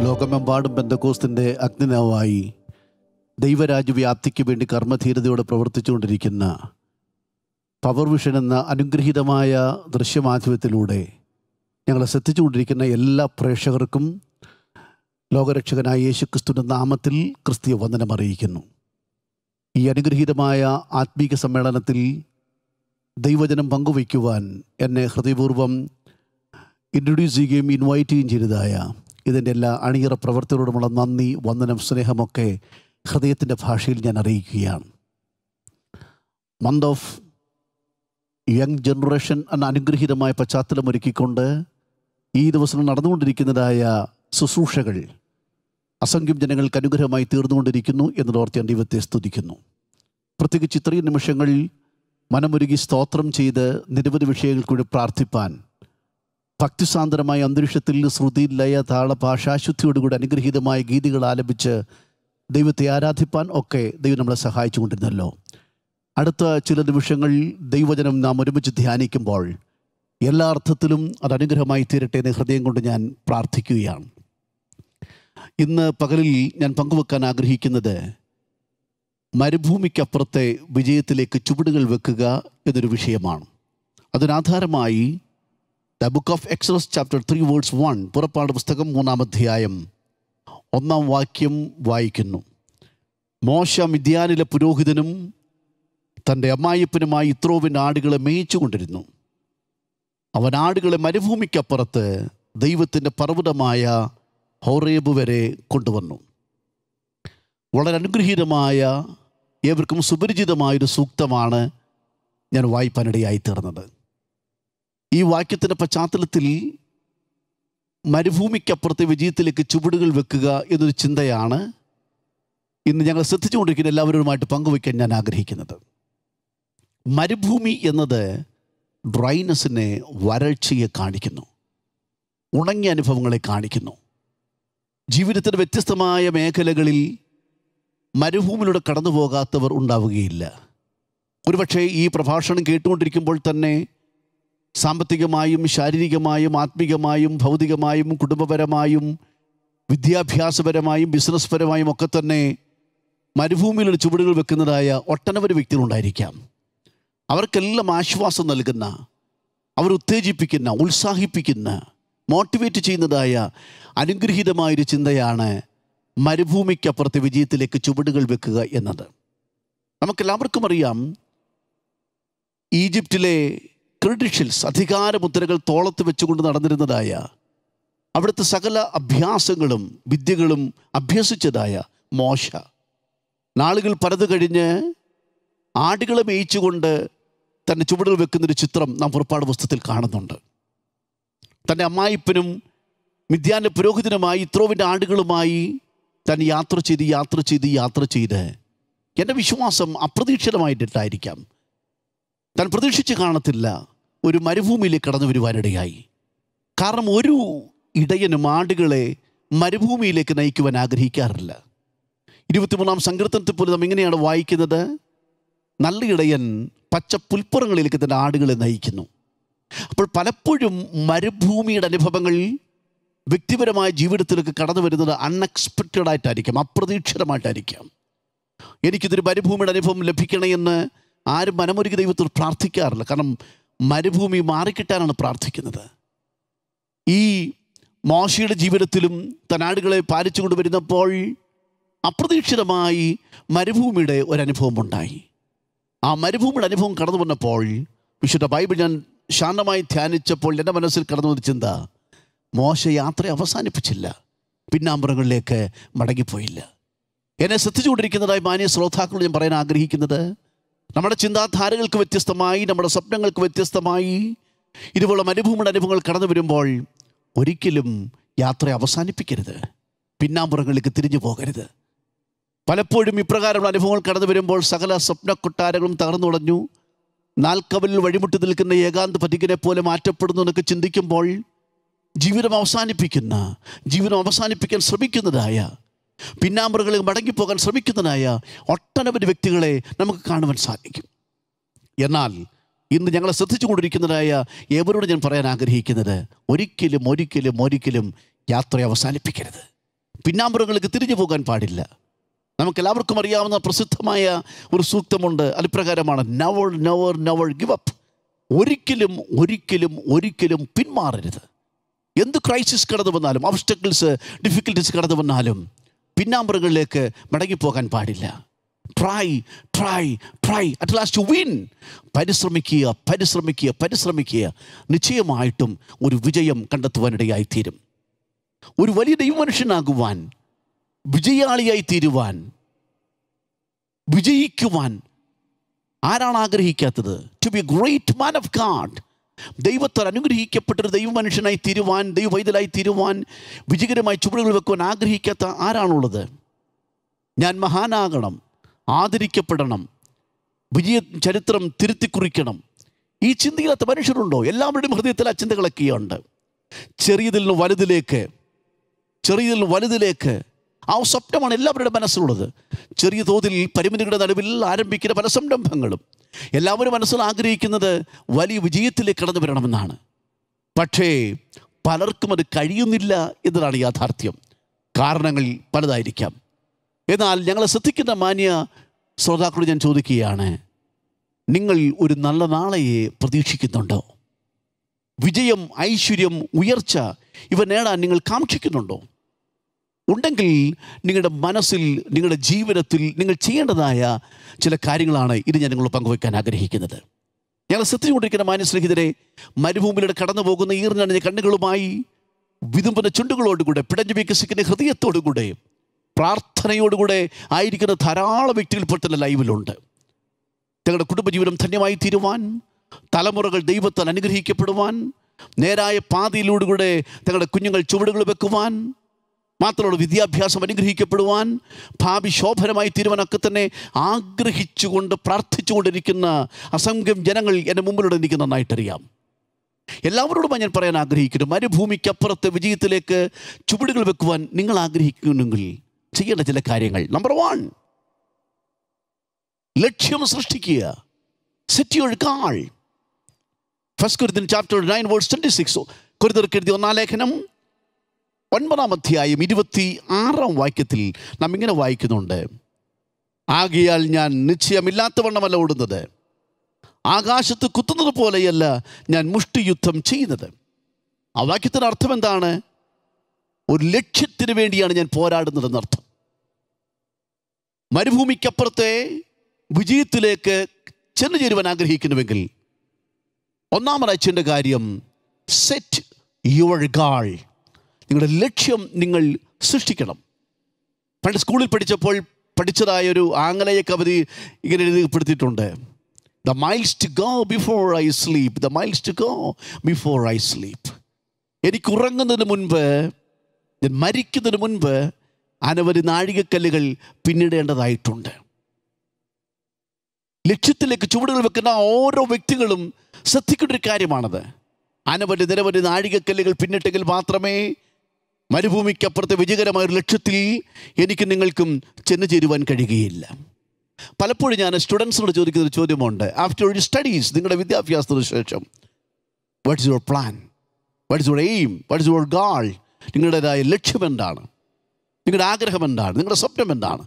ലോകമെമ്പാടും ബന്ധക്കോസ്തിൻ്റെ അഗ്നിനാവായി ദൈവരാജ്യവ്യാപ്തിക്ക് വേണ്ടി കർമ്മധീരതയോടെ പ്രവർത്തിച്ചുകൊണ്ടിരിക്കുന്ന power vision എന്ന അനുഗ്രഹീതമായ ദൃശ്യമാധ്യമത്തിലൂടെ ഞങ്ങളെ ശ്രദ്ധിച്ചുകൊണ്ടിരിക്കുന്ന എല്ലാ പ്രേക്ഷകർക്കും ലോകരക്ഷകനായ യേശുക്രിസ്തുവിൻ്റെ നാമത്തിൽ ക്രിസ്തീയ വന്ദനം അറിയിക്കുന്നു ഈ അനുഗ്രഹീതമായ ആത്മീക സമ്മേളനത്തിൽ ദൈവജനം പങ്കുവയ്ക്കുവാൻ എന്നെ ഹൃദയപൂർവ്വം ഇൻട്രൊഡ്യൂസ് ചെയ്യുകയും ഇൻവൈറ്റ് ചെയ്യുകയും ചെയ്തതായ ഇതിൻ്റെ എല്ലാ അണിയറ പ്രവർത്തകരോടുമുള്ള നന്ദി വന്ദനം സ്നേഹമൊക്കെ ഹൃദയത്തിൻ്റെ ഭാഷയിൽ ഞാൻ അറിയിക്കുകയാണ് മന്ത് ഓഫ് യങ് ജനറേഷൻ എന്ന അനുഗ്രഹീതമായ പശ്ചാത്തലം ഒരുക്കിക്കൊണ്ട് ഈ ദിവസങ്ങൾ നടന്നുകൊണ്ടിരിക്കുന്നതായ ശുശ്രൂഷകൾ അസംഖ്യം ജനങ്ങൾക്ക് അനുഗ്രഹമായി തീർന്നുകൊണ്ടിരിക്കുന്നു എന്നതോർത്ത് ഞാൻ ദൈവത്തെ സ്തുതിക്കുന്നു പ്രത്യേകിച്ച് ഇത്രയും നിമിഷങ്ങളിൽ മനമൊരുകി സ്തോത്രം ചെയ്ത് നിരവധി വിഷയങ്ങൾ കൂടി പ്രാർത്ഥിപ്പാൻ ഭക്തിസാന്ദ്രമായ അന്തരീക്ഷത്തിൽ ശ്രുതി ലയ താള ഭാഷാശുദ്ധിയോടുകൂടി അനുഗ്രഹീതമായ ഗീതികൾ ആലപിച്ച് ദൈവത്തെ ആരാധിപ്പാൻ ഒക്കെ ദൈവം നമ്മളെ സഹായിച്ചുകൊണ്ടിരുന്നല്ലോ അടുത്ത ചില നിമിഷങ്ങളിൽ ദൈവജനം നാം ഒരുമിച്ച് ധ്യാനിക്കുമ്പോൾ എല്ലാ അർത്ഥത്തിലും അത് അനുഗ്രഹമായി തീരട്ടെ എന്ന് ഹൃദയം കൊണ്ട് ഞാൻ പ്രാർത്ഥിക്കുകയാണ് ഇന്ന് പകലിൽ ഞാൻ പങ്കുവെക്കാൻ ആഗ്രഹിക്കുന്നത് മരുഭൂമിക്കപ്പുറത്തെ വിജയത്തിലേക്ക് ചുവടുകൾ വെക്കുക എന്നൊരു വിഷയമാണ് അതിനാധാരമായി the book of Exodus chapter three words one പുറപ്പാട് പുസ്തകം മൂന്നാം അധ്യായം ഒന്നാം വാക്യം വായിക്കുന്നു മോശ മിദ്യാനിലെ പുരോഹിതനും തൻ്റെ അമ്മായിപ്പനുമായി ഇത്രോവിൻ്റെ ആടുകളെ മേയിച്ചു കൊണ്ടിരുന്നു അവൻ ആടുകളെ മരുഭൂമിക്കപ്പുറത്ത് ദൈവത്തിൻ്റെ പർവ്വതമായ ഹോറേബ് വരെ കൊണ്ടുവന്നു വളരെ അനുഗ്രഹീതമായ ഏവർക്കും സുപരിചിതമായൊരു സൂക്തമാണ് ഞാൻ വായിപ്പാനിടയായി തീർന്നത് ഈ വാക്യത്തിൻ്റെ പശ്ചാത്തലത്തിൽ മരുഭൂമിക്കപ്പുറത്തെ വിജയത്തിലേക്ക് ചുവടുകൾ വെക്കുക എന്നൊരു ചിന്തയാണ് ഇന്ന് ഞങ്ങൾ ശ്രദ്ധിച്ചുകൊണ്ടിരിക്കുന്ന എല്ലാവരുമായിട്ട് പങ്കുവയ്ക്കാൻ ഞാൻ ആഗ്രഹിക്കുന്നത് മരുഭൂമി എന്നത് ഡ്രൈനസിനെ വരൾച്ചയെ കാണിക്കുന്നു ഉണങ്ങിയ അനുഭവങ്ങളെ കാണിക്കുന്നു ജീവിതത്തിൻ്റെ വ്യത്യസ്തമായ മേഖലകളിൽ മരുഭൂമിയിലൂടെ കടന്നു പോകാത്തവർ ഉണ്ടാവുകയില്ല ഒരുപക്ഷെ ഈ പ്രഭാഷണം കേട്ടുകൊണ്ടിരിക്കുമ്പോൾ തന്നെ സാമ്പത്തികമായും ശാരീരികമായും ആത്മീകമായും ഭൗതികമായും കുടുംബപരമായും വിദ്യാഭ്യാസപരമായും ബിസിനസ് പരമായും ഒക്കെ തന്നെ മരുഭൂമിയിലുള്ള ചുവടുകൾ വെക്കുന്നതായ ഒട്ടനവധി വ്യക്തികളുണ്ടായിരിക്കാം അവർക്കെല്ലാം ആശ്വാസം നൽകുന്ന അവർ ഉത്തേജിപ്പിക്കുന്ന ഉത്സാഹിപ്പിക്കുന്ന മോട്ടിവേറ്റ് ചെയ്യുന്നതായ അനുഗ്രഹീതമായൊരു ചിന്തയാണ് മരുഭൂമിക്കപ്പുറത്തെ വിജയത്തിലേക്ക് ചുവടുകൾ വെക്കുക എന്നത് നമുക്കെല്ലാവർക്കും അറിയാം ഈജിപ്തിലെ ക്രെഡിഷ്യൽസ് അധികാരമുദ്രകൾ തോളത്ത് വെച്ചുകൊണ്ട് നടന്നിരുന്നതായ അവിടുത്തെ സകല അഭ്യാസങ്ങളും വിദ്യകളും അഭ്യസിച്ചതായ മോശ നാളുകൾ പലത് കഴിഞ്ഞ് ആടുകളെ മേയിച്ചുകൊണ്ട് തൻ്റെ ചുവടുകൾ വെക്കുന്നൊരു ചിത്രം നാം പുറപ്പാട് പുസ്തകത്തിൽ കാണുന്നുണ്ട് തൻ്റെ അമ്മായിപ്പനും മിഥ്യാൻ്റെ പുരോഹിതനുമായി ഇത്രോവിൻ്റെ ആടുകളുമായി താൻ യാത്ര ചെയ്ത് യാത്ര ചെയ്ത് യാത്ര ചെയ്ത് എൻ്റെ വിശ്വാസം അപ്രതീക്ഷിതമായിട്ടിട്ടായിരിക്കാം താൻ പ്രതീക്ഷിച്ച് കാണത്തില്ല ഒരു മരുഭൂമിയിലേക്ക് കടന്നു വരുവാനിടയായി കാരണം ഒരു ഇടയനും ആടുകളെ മരുഭൂമിയിലേക്ക് നയിക്കുവാൻ ആഗ്രഹിക്കാറില്ല ഇരുപത്തിമൂന്നാം സങ്കീർത്തനത്തിൽ പോലും നാം ഇങ്ങനെയാണ് വായിക്കുന്നത് നല്ല ഇടയൻ പച്ച പുൽപ്പുറങ്ങളിലേക്ക് തൻ്റെ ആടുകളെ നയിക്കുന്നു അപ്പോൾ പലപ്പോഴും മരുഭൂമിയുടെ അനുഭവങ്ങൾ വ്യക്തിപരമായ ജീവിതത്തിലേക്ക് കടന്നു വരുന്നത് അൺഎക്സ്പെക്റ്റഡ് ആയിട്ടായിരിക്കാം അപ്രതീക്ഷിതമായിട്ടായിരിക്കാം എനിക്കിതൊരു മരുഭൂമിയുടെ അനുഭവം ലഭിക്കണേ എന്ന് ആരും മനമൊരുക്കി ദൈവത്തിൽ പ്രാർത്ഥിക്കാറില്ല കാരണം മരുഭൂമി മാറിക്കിട്ടാനാണ് പ്രാർത്ഥിക്കുന്നത് ഈ മോശയുടെ ജീവിതത്തിലും തനാടുകളെ പാലിച്ചു കൊണ്ടുവരുന്നപ്പോൾ അപ്രതീക്ഷിതമായി മരുഭൂമിയുടെ ഒരനുഭവം ഉണ്ടായി ആ മരുഭൂമിയുടെ അനുഭവം കടന്നു വന്നപ്പോൾ വിശുദ്ധ ബൈബിൾ ഞാൻ ശാന്തമായി ധ്യാനിച്ചപ്പോൾ എൻ്റെ മനസ്സിൽ കടന്നു വന്ന ചിന്ത മോശ യാത്ര അവസാനിപ്പിച്ചില്ല പിന്നാമ്പുറങ്ങളിലേക്ക് മടങ്ങിപ്പോയില്ല എന്നെ ശ്രദ്ധിച്ചുകൊണ്ടിരിക്കുന്നതായി മാന്യ ശ്രോതാക്കളോട് ഞാൻ പറയാൻ ആഗ്രഹിക്കുന്നത് നമ്മുടെ ചിന്താധാരകൾക്ക് വ്യത്യസ്തമായി നമ്മുടെ സ്വപ്നങ്ങൾക്ക് വ്യത്യസ്തമായി ഇതുപോലെ മരുഭൂമിയുടെ അനുഭവങ്ങൾ കടന്നു വരുമ്പോൾ ഒരിക്കലും യാത്ര അവസാനിപ്പിക്കരുത് പിന്നാമ്പുറങ്ങളിലേക്ക് തിരിഞ്ഞു പോകരുത് പലപ്പോഴും ഇപ്രകാരമുള്ള അനുഭവങ്ങൾ കടന്നു വരുമ്പോൾ സകല സ്വപ്ന കൊട്ടാരങ്ങളും തകർന്നുടഞ്ഞു നാൽക്കവലിൽ വഴിമുട്ടി നിൽക്കുന്ന ഏകാന്ത പതികനെ പോലെ മാറ്റപ്പെടുന്നു എന്നൊക്കെ ചിന്തിക്കുമ്പോൾ ജീവിതം അവസാനിപ്പിക്കുന്ന ജീവിതം അവസാനിപ്പിക്കാൻ ശ്രമിക്കുന്നതായ പിന്നാമ്പറുകളിൽ മടങ്ങിപ്പോകാൻ ശ്രമിക്കുന്നതായ ഒട്ടനവധി വ്യക്തികളെ നമുക്ക് കാണുവാൻ സാധിക്കും എന്നാൽ ഇന്ന് ഞങ്ങളെ ശ്രദ്ധിച്ചുകൊണ്ടിരിക്കുന്നതായ ഏവരോട് ഞാൻ പറയാൻ ആഗ്രഹിക്കുന്നത് ഒരിക്കലും ഒരിക്കലും ഒരിക്കലും യാത്ര അവസാനിപ്പിക്കരുത് പിന്നാമ്പുറങ്ങൾക്ക് തിരിഞ്ഞു പോകാൻ പാടില്ല നമുക്കെല്ലാവർക്കും അറിയാവുന്ന പ്രസിദ്ധമായ ഒരു സൂക്തമുണ്ട് അതിപ്രകാരമാണ് നവർ നവർ നവർ ഗിവ് അപ്പ് ഒരിക്കലും ഒരിക്കലും ഒരിക്കലും പിന്മാറരുത് എന്ത് ക്രൈസിസ് കടന്നു വന്നാലും obstacles ഡിഫിക്കൽട്ടീസ് കടന്നു വന്നാലും പിന്നാമ്പുറങ്ങളിലേക്ക് മടങ്ങിപ്പോകാൻ പാടില്ല try try try at last win പരിശ്രമിക്കുക പരിശ്രമിക്കുക പരിശ്രമിക്കുക നിശ്ചയമായിട്ടും ഒരു വിജയം കണ്ടെത്തുവാനിടയായിത്തീരും ഒരു വലിയ ദൈവമനുഷ്യനാകുവാൻ വിജയാളിയായി തീരുവാൻ വിജയിക്കുവാൻ ആരാണ് ആഗ്രഹിക്കാത്തത് to be great man of God ദൈവത്താൽ അനുഗ്രഹിക്കപ്പെട്ടൊരു ദൈവമനുഷ്യനായി തീരുവാൻ ദൈവവൈതലായി തീരുവാൻ വിജയകരമായി ചുവടുകൾ വെക്കുവാൻ ആഗ്രഹിക്കാത്ത ആരാണുള്ളത് ഞാൻ മഹാനാകണം ആദരിക്കപ്പെടണം വിജയ ചരിത്രം തിരുത്തിക്കുറിക്കണം ഈ ചിന്തയില്ലാത്ത മനുഷ്യരുണ്ടോ എല്ലാവരുടെയും ഹൃദയത്തിൽ ആ ചിന്തകളൊക്കെയുണ്ട് ചെറിയതിൽ നിന്ന് വലുതിലേക്ക് ചെറിയതിൽ നിന്ന് വലുതിലേക്ക് ആ സ്വപ്നമാണ് എല്ലാവരുടെ മനസ്സിലുള്ളത് ചെറിയ തോതിൽ പരിമിതികളുടെ നടുവിൽ ആരംഭിക്കുന്ന പല സംരംഭങ്ങളും എല്ലാവരും മനസ്സിൽ ആഗ്രഹിക്കുന്നത് വലിയ വിജയത്തിലേക്ക് കടന്നു വരണമെന്നാണ് പക്ഷേ പലർക്കും അത് കഴിയുന്നില്ല എന്നതാണ് യാഥാർത്ഥ്യം കാരണങ്ങൾ പലതായിരിക്കാം എന്നാൽ ഞങ്ങളെ ശ്രദ്ധിക്കുന്ന മാന്യ ശ്രോതാക്കളോട് ഞാൻ ചോദിക്കുകയാണ് നിങ്ങൾ ഒരു നല്ല നാളെയെ പ്രതീക്ഷിക്കുന്നുണ്ടോ വിജയം ഐശ്വര്യം ഉയർച്ച ഇവ നേടാൻ നിങ്ങൾ കാക്ഷിക്കുന്നുണ്ടോ ഉണ്ടെങ്കിൽ നിങ്ങളുടെ മനസ്സിൽ നിങ്ങളുടെ ജീവിതത്തിൽ നിങ്ങൾ ചെയ്യേണ്ടതായ ചില കാര്യങ്ങളാണ് ഇത് ഞാൻ നിങ്ങൾ പങ്കുവയ്ക്കാൻ ആഗ്രഹിക്കുന്നത് ഞങ്ങൾ ശ്രദ്ധിച്ചുകൊണ്ടിരിക്കുന്ന മാന്യ സ്നേഹിതരെ മരുഭൂമിയിലൂടെ കടന്നു പോകുന്ന ഈർന്നണിഞ്ഞ കണ്ണുകളുമായി വിതുമ്പുന്ന ചുണ്ടുകളോടുകൂടെ പിടഞ്ഞു വികസിക്കുന്ന ഹൃദയത്തോടുകൂടെ പ്രാർത്ഥനയോടുകൂടെ ആയിരിക്കുന്ന ധാരാളം വ്യക്തികൾ ഇപ്പോൾ തന്നെ ലൈവിലുണ്ട് തങ്ങളുടെ കുടുംബജീവിതം ധന്യമായി തീരുവാൻ തലമുറകൾ ദൈവത്താൽ അനുഗ്രഹിക്കപ്പെടുവാൻ നേരായ പാതയിലൂടെ തങ്ങളുടെ കുഞ്ഞുങ്ങൾ ചുവടുകൾ വെക്കുവാൻ മാത്രമല്ല വിദ്യാഭ്യാസം അനുഗ്രഹിക്കപ്പെടുവാൻ ഭാവി ശോഭനമായി തീരുവാനൊക്കെ തന്നെ ആഗ്രഹിച്ചുകൊണ്ട് പ്രാർത്ഥിച്ചുകൊണ്ടിരിക്കുന്ന അസംഖ്യം ജനങ്ങൾ എൻ്റെ മുമ്പിലൂടെ എനിക്ക് നന്നായിട്ടറിയാം എല്ലാവരോടും ഞാൻ പറയാൻ ആഗ്രഹിക്കുന്നു മരുഭൂമിക്കപ്പുറത്തെ വിജയത്തിലേക്ക് ചുവടുകൾ വെക്കുവാൻ നിങ്ങൾ ആഗ്രഹിക്കുന്നെങ്കിൽ ചെയ്യേണ്ട ചില കാര്യങ്ങൾ നമ്പർ വൺ ലക്ഷ്യം സൃഷ്ടിക്കുക set your goal first Corinthians chapter nine verse twenty six കുരുതർക്ക് എഴുതിയ ഒന്നാം ലേഖനം ഒൻപതാം അധ്യായം ഇരുപത്തി ആറാം വാക്യത്തിൽ നാം ഇങ്ങനെ വായിക്കുന്നുണ്ട് ആകയാൽ ഞാൻ നിശ്ചയമില്ലാത്തവണ്ണമല്ല ഓടുന്നത് ആകാശത്ത് കുത്തുന്നത് പോലെയല്ല ഞാൻ മുഷ്ടിയുദ്ധം ചെയ്യുന്നത് ആ വാക്യത്തിൻ്റെ അർത്ഥം എന്താണ് ഒരു ലക്ഷ്യത്തിന് വേണ്ടിയാണ് ഞാൻ പോരാടുന്നതെന്നർത്ഥം മരുഭൂമിക്കപ്പുറത്തെ വിജയത്തിലേക്ക് ചെന്നു ചേരുവാൻ ആഗ്രഹിക്കുന്നുവെങ്കിൽ ഒന്നാമതായി ചെയ്യേണ്ട കാര്യം സെറ്റ് യുവർ ഗാൾ നിങ്ങളുടെ ലക്ഷ്യം നിങ്ങൾ സൃഷ്ടിക്കണം പണ്ട് സ്കൂളിൽ പഠിച്ചപ്പോൾ പഠിച്ചതായ ഒരു ആംഗലേയ കവിത ഇങ്ങനെ എഴുതിപ്പെടുത്തിയിട്ടുണ്ട് the miles to go before I sleep the miles to go before I sleep എനിക്ക് ഉറങ്ങുന്നതിന് മുൻപ് ഞാൻ മരിക്കുന്നതിന് മുൻപ് അനവധി നാഴികക്കല്ലുകൾ പിന്നിടേണ്ടതായിട്ടുണ്ട് ലക്ഷ്യത്തിലേക്ക് ചുവടുകൾ വെക്കുന്ന ഓരോ വ്യക്തികളും ശ്രദ്ധിക്കേണ്ട ഒരു കാര്യമാണത് അനവധി നിരവധി നാഴികക്കല്ലുകൾ പിന്നിട്ടെങ്കിൽ മാത്രമേ മരുഭൂമിക്കപ്പുറത്തെ വിജയകരമായ ഒരു ലക്ഷ്യത്തിൽ എനിക്ക് നിങ്ങൾക്കും ചെന്നു ചേരുവാൻ കഴിയുകയില്ല പലപ്പോഴും ഞാൻ സ്റ്റുഡൻസിനോട് ചോദിക്കുന്ന ഒരു ചോദ്യമുണ്ട് ആഫ്റ്റർ യുവർ സ്റ്റഡീസ് നിങ്ങളുടെ വിദ്യാഭ്യാസത്തിന് ശേഷം what is your plan what is your aim what is your goal നിങ്ങളുടേതായ ലക്ഷ്യം എന്താണ് നിങ്ങളുടെ ആഗ്രഹം എന്താണ് നിങ്ങളുടെ സ്വപ്നം എന്താണ്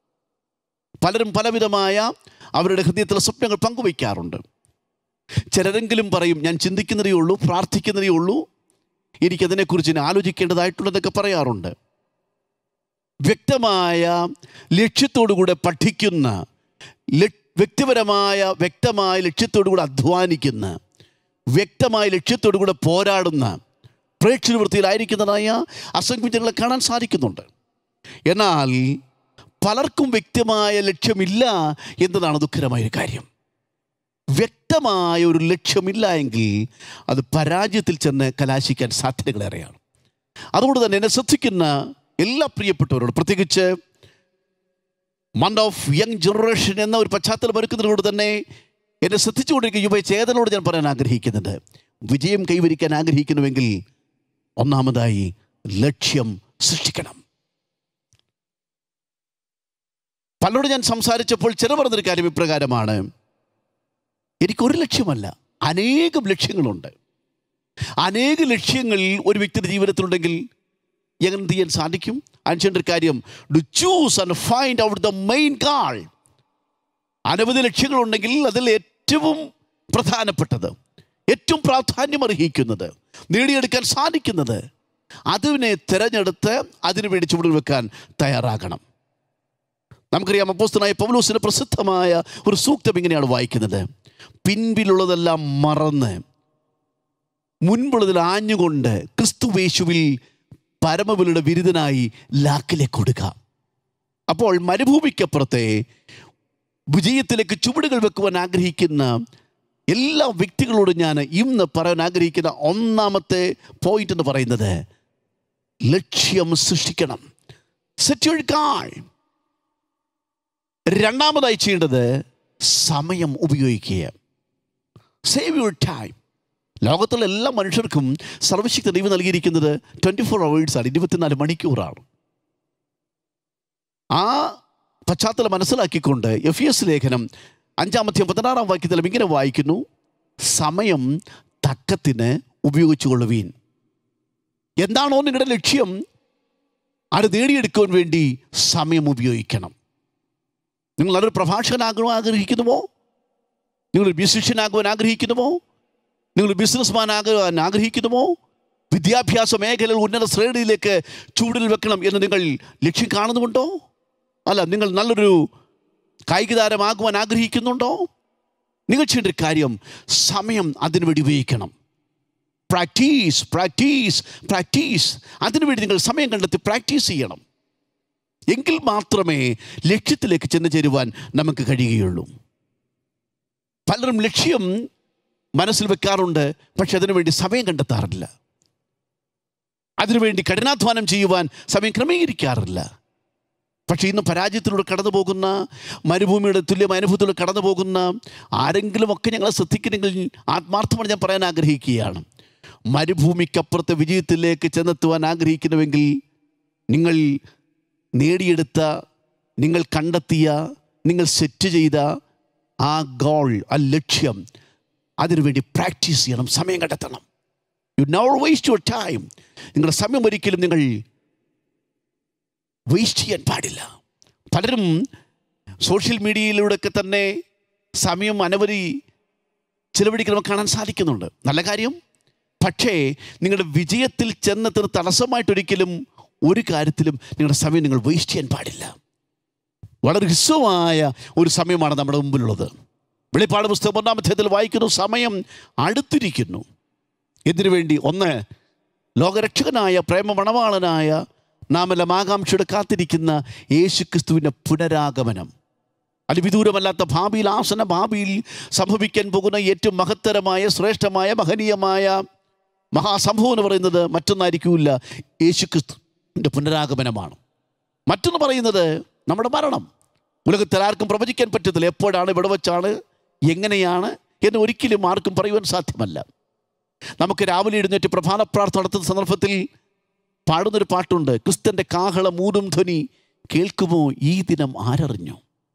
പലരും പലവിധമായ അവരുടെ ഹൃദയത്തിലെ സ്വപ്നങ്ങൾ പങ്കുവയ്ക്കാറുണ്ട് ചിലരെങ്കിലും പറയും ഞാൻ ചിന്തിക്കുന്നതേ ഉള്ളൂ പ്രാർത്ഥിക്കുന്നതേ ഉള്ളൂ എനിക്കതിനെക്കുറിച്ച് ഇനി ആലോചിക്കേണ്ടതായിട്ടുള്ളതൊക്കെ പറയാറുണ്ട് വ്യക്തമായ ലക്ഷ്യത്തോടുകൂടെ പഠിക്കുന്ന ല- വ്യക്തിപരമായ വ്യക്തമായ ലക്ഷ്യത്തോടുകൂടെ അധ്വാനിക്കുന്ന വ്യക്തമായ ലക്ഷ്യത്തോടുകൂടെ പോരാടുന്ന പ്രേക്ഷക വൃത്തിയിലായിരിക്കുന്നതായ അസംഖ്യങ്ങളെ കാണാൻ സാധിക്കുന്നുണ്ട് എന്നാൽ പലർക്കും വ്യക്തമായ ലക്ഷ്യമില്ല എന്നതാണ് ദുഃഖകരമായ ഒരു കാര്യം വ്യക്തമായ ഒരു ലക്ഷ്യമില്ല എങ്കിൽ അത് പരാജയത്തിൽ ചെന്ന് കലാശിക്കാൻ സാധ്യതകളേറെയാണ് അതുകൊണ്ട് തന്നെ എന്നെ ശ്രദ്ധിക്കുന്ന എല്ലാ പ്രിയപ്പെട്ടവരോടും പ്രത്യേകിച്ച് മന്ത് ഓഫ് യങ് ജനറേഷൻ എന്ന ഒരു പശ്ചാത്തലം ഒരുക്കുന്നതിനോട് തന്നെ എന്നെ ശ്രദ്ധിച്ചുകൊണ്ടിരിക്കുന്ന യുവ ചേതനോട് ഞാൻ പറയാൻ ആഗ്രഹിക്കുന്നുണ്ട് വിജയം കൈവരിക്കാൻ ആഗ്രഹിക്കുന്നുവെങ്കിൽ ഒന്നാമതായി ലക്ഷ്യം സൃഷ്ടിക്കണം പലരോട് ഞാൻ സംസാരിച്ചപ്പോൾ ചില പറഞ്ഞൊരു കാര്യം ഇപ്രകാരമാണ് എനിക്കൊരു ലക്ഷ്യമല്ല അനേകം ലക്ഷ്യങ്ങളുണ്ട് അനേക ലക്ഷ്യങ്ങൾ ഒരു വ്യക്തിയുടെ ജീവിതത്തിലുണ്ടെങ്കിൽ എങ്ങനെ എന്ത് ചെയ്യാൻ സാധിക്കും അതിന് ചെയ്യേണ്ട ഒരു കാര്യം to choose and find out the main goal അനവധി ലക്ഷ്യങ്ങളുണ്ടെങ്കിൽ അതിൽ ഏറ്റവും പ്രധാനപ്പെട്ടത് ഏറ്റവും പ്രാധാന്യം അർഹിക്കുന്നത് നേടിയെടുക്കാൻ സാധിക്കുന്നത് അതിനെ തിരഞ്ഞെടുത്ത് അതിനു വേണ്ടി ചുവടുകൾ വെക്കാൻ തയ്യാറാകണം നമുക്കറിയാം അപ്പോസ്തനായ പൗലോസിന് പ്രസിദ്ധമായ ഒരു സൂക്തം ഇങ്ങനെയാണ് വായിക്കുന്നത് പിൻപിലുള്ളതെല്ലാം മറന്ന് മുൻപുള്ളതിൽ ആഞ്ഞുകൊണ്ട് ക്രിസ്തുവേശുവിൽ പരമബലിയുടെ ബിരുദനായി ലാക്കിലേക്ക് കൊടുക്കാം അപ്പോൾ മരുഭൂമിക്കപ്പുറത്തെ വിജയത്തിലേക്ക് ചുവടുകൾ വെക്കുവാൻ ആഗ്രഹിക്കുന്ന എല്ലാ വ്യക്തികളോടും ഞാൻ ഇന്ന് പറയാൻ ആഗ്രഹിക്കുന്ന ഒന്നാമത്തെ പോയിന്റ് എന്ന് പറയുന്നത് ലക്ഷ്യം സൃഷ്ടിക്കണം സെറ്റ് യുവർ കാൾ രണ്ടാമതായി ചെയ്യേണ്ടത് സമയം ഉപയോഗിക്കുക സേവ് യുവർ ടൈം ലോകത്തുള്ള എല്ലാ മനുഷ്യർക്കും സർവശക്തി ദൈവം നൽകിയിരിക്കുന്നത് ട്വൻറ്റി ഫോർ അവേഴ്സാണ് ഇരുപത്തിനാല് മണിക്കൂറാണ് ആ പശ്ചാത്തലം മനസ്സിലാക്കിക്കൊണ്ട് എഫ് എസ് ലേഖനം അഞ്ചാമത്തെ പതിനാറാം വാക്യത്തിലും ഇങ്ങനെ വായിക്കുന്നു സമയം തക്കത്തിന് ഉപയോഗിച്ചുകൊള്ളുവീൻ എന്താണോ നിങ്ങളുടെ ലക്ഷ്യം അത് നേടിയെടുക്കുവാൻ വേണ്ടി സമയം ഉപയോഗിക്കണം നിങ്ങൾ നല്ലൊരു പ്രഭാഷകനാകുവാൻ ആഗ്രഹിക്കുന്നുവോ നിങ്ങൾ മ്യൂസിഷ്യനാകുവാൻ ആഗ്രഹിക്കുന്നുവോ നിങ്ങൾ ബിസിനസ്മാൻ ആകുവാൻ ആഗ്രഹിക്കുന്നുവോ വിദ്യാഭ്യാസ മേഖലയിൽ ഉന്നത ശ്രേണിയിലേക്ക് ചൂടിൽ വെക്കണം എന്ന് നിങ്ങൾ ലക്ഷ്യം കാണുന്നുണ്ടോ അല്ല നിങ്ങൾ നല്ലൊരു കായിക താരമാകുവാൻ ആഗ്രഹിക്കുന്നുണ്ടോ നിങ്ങൾ ചെയ്യേണ്ട ഒരു കാര്യം സമയം അതിനുവേണ്ടി ഉപയോഗിക്കണം പ്രാക്ടീസ് പ്രാക്ടീസ് പ്രാക്ടീസ് അതിനുവേണ്ടി നിങ്ങൾ സമയം കണ്ടെത്തി പ്രാക്ടീസ് ചെയ്യണം എങ്കിൽ മാത്രമേ ലക്ഷ്യത്തിലേക്ക് ചെന്ന് ചേരുവാൻ നമുക്ക് കഴിയുകയുള്ളൂ പലരും ലക്ഷ്യം മനസ്സിൽ വെക്കാറുണ്ട് പക്ഷെ അതിനുവേണ്ടി സമയം കണ്ടെത്താറില്ല അതിനുവേണ്ടി കഠിനാധ്വാനം ചെയ്യുവാൻ സമയം ക്രമീകരിക്കാറില്ല പക്ഷേ ഇന്ന് പരാജയത്തിലൂടെ കടന്നു പോകുന്ന മരുഭൂമിയുടെ തുല്യമായ അനുഭവത്തിലൂടെ കടന്നു പോകുന്ന ആരെങ്കിലുമൊക്കെ ഞങ്ങളെ ശ്രദ്ധിക്കുന്നെങ്കിൽ ആത്മാർത്ഥമായി ഞാൻ പറയാൻ ആഗ്രഹിക്കുകയാണ് മരുഭൂമിക്കപ്പുറത്തെ വിജയത്തിലേക്ക് ചെന്നെത്തുവാൻ ആഗ്രഹിക്കുന്നുവെങ്കിൽ നിങ്ങൾ നേടിയെടുത്ത നിങ്ങൾ കണ്ടെത്തിയ നിങ്ങൾ സെറ്റ് ചെയ്ത ആ ഗോൾ ആ ലക്ഷ്യം അതിനുവേണ്ടി പ്രാക്ടീസ് ചെയ്യണം സമയം കണ്ടെത്തണം you never waste your time നിങ്ങളുടെ സമയം ഒരിക്കലും നിങ്ങൾ വേസ്റ്റ് ചെയ്യാൻ പാടില്ല പലരും സോഷ്യൽ മീഡിയയിലൂടെയൊക്കെ തന്നെ സമയം അനവധി ചിലവഴിക്കണം കാണാൻ സാധിക്കുന്നുണ്ട് നല്ല കാര്യം പക്ഷേ നിങ്ങളുടെ വിജയത്തിൽ ചെന്നെത്തുന്ന തടസ്സമായിട്ടൊരിക്കലും ഒരു കാര്യത്തിലും നിങ്ങളുടെ സമയം നിങ്ങൾ വേസ്റ്റ് ചെയ്യാൻ പാടില്ല വളരെ ഹ്രസ്വമായ ഒരു സമയമാണ് നമ്മുടെ മുമ്പിലുള്ളത് വെളിപ്പാട് പുസ്തകം ഒന്നാം അധ്യായത്തിൽ വായിക്കുന്നു സമയം അടുത്തിരിക്കുന്നു എന്തിനു വേണ്ടി ഒന്ന് ലോകരക്ഷകനായ പ്രേമമണവാളനായ നാമെല്ലാം ആകാംക്ഷയുടെ കാത്തിരിക്കുന്ന യേശുക്രിസ്തുവിൻ്റെ പുനരാഗമനം അതിവിദൂരമല്ലാത്ത ഭാവിയിൽ ആസന ഭാവിയിൽ സംഭവിക്കാൻ പോകുന്ന ഏറ്റവും മഹത്തരമായ ശ്രേഷ്ഠമായ മഹനീയമായ മഹാസംഭവം എന്ന് പറയുന്നത് മറ്റൊന്നായിരിക്കില്ല യേശുക്രിസ്തുവിൻ്റെ പുനരാഗമനമാണ് മറ്റൊന്ന് പറയുന്നത് നമ്മുടെ മരണം ഉലകത്തിൽ ആർക്കും പ്രവചിക്കാൻ പറ്റത്തില്ല എപ്പോഴാണ് ഇവിടെ വെച്ചാണ് എങ്ങനെയാണ് എന്ന് ഒരിക്കലും ആർക്കും പറയുവാൻ സാധ്യമല്ല നമുക്ക് രാവിലെ എഴുന്നേറ്റ് പ്രഭാത പ്രാർത്ഥന നടത്തുന്ന സന്ദർഭത്തിൽ പാടുന്നൊരു പാട്ടുണ്ട് ക്രിസ്തൻ്റെ കാഹള മൂടും ധ്വനി കേൾക്കുമോ ഈ ദിനം ആരറിഞ്ഞു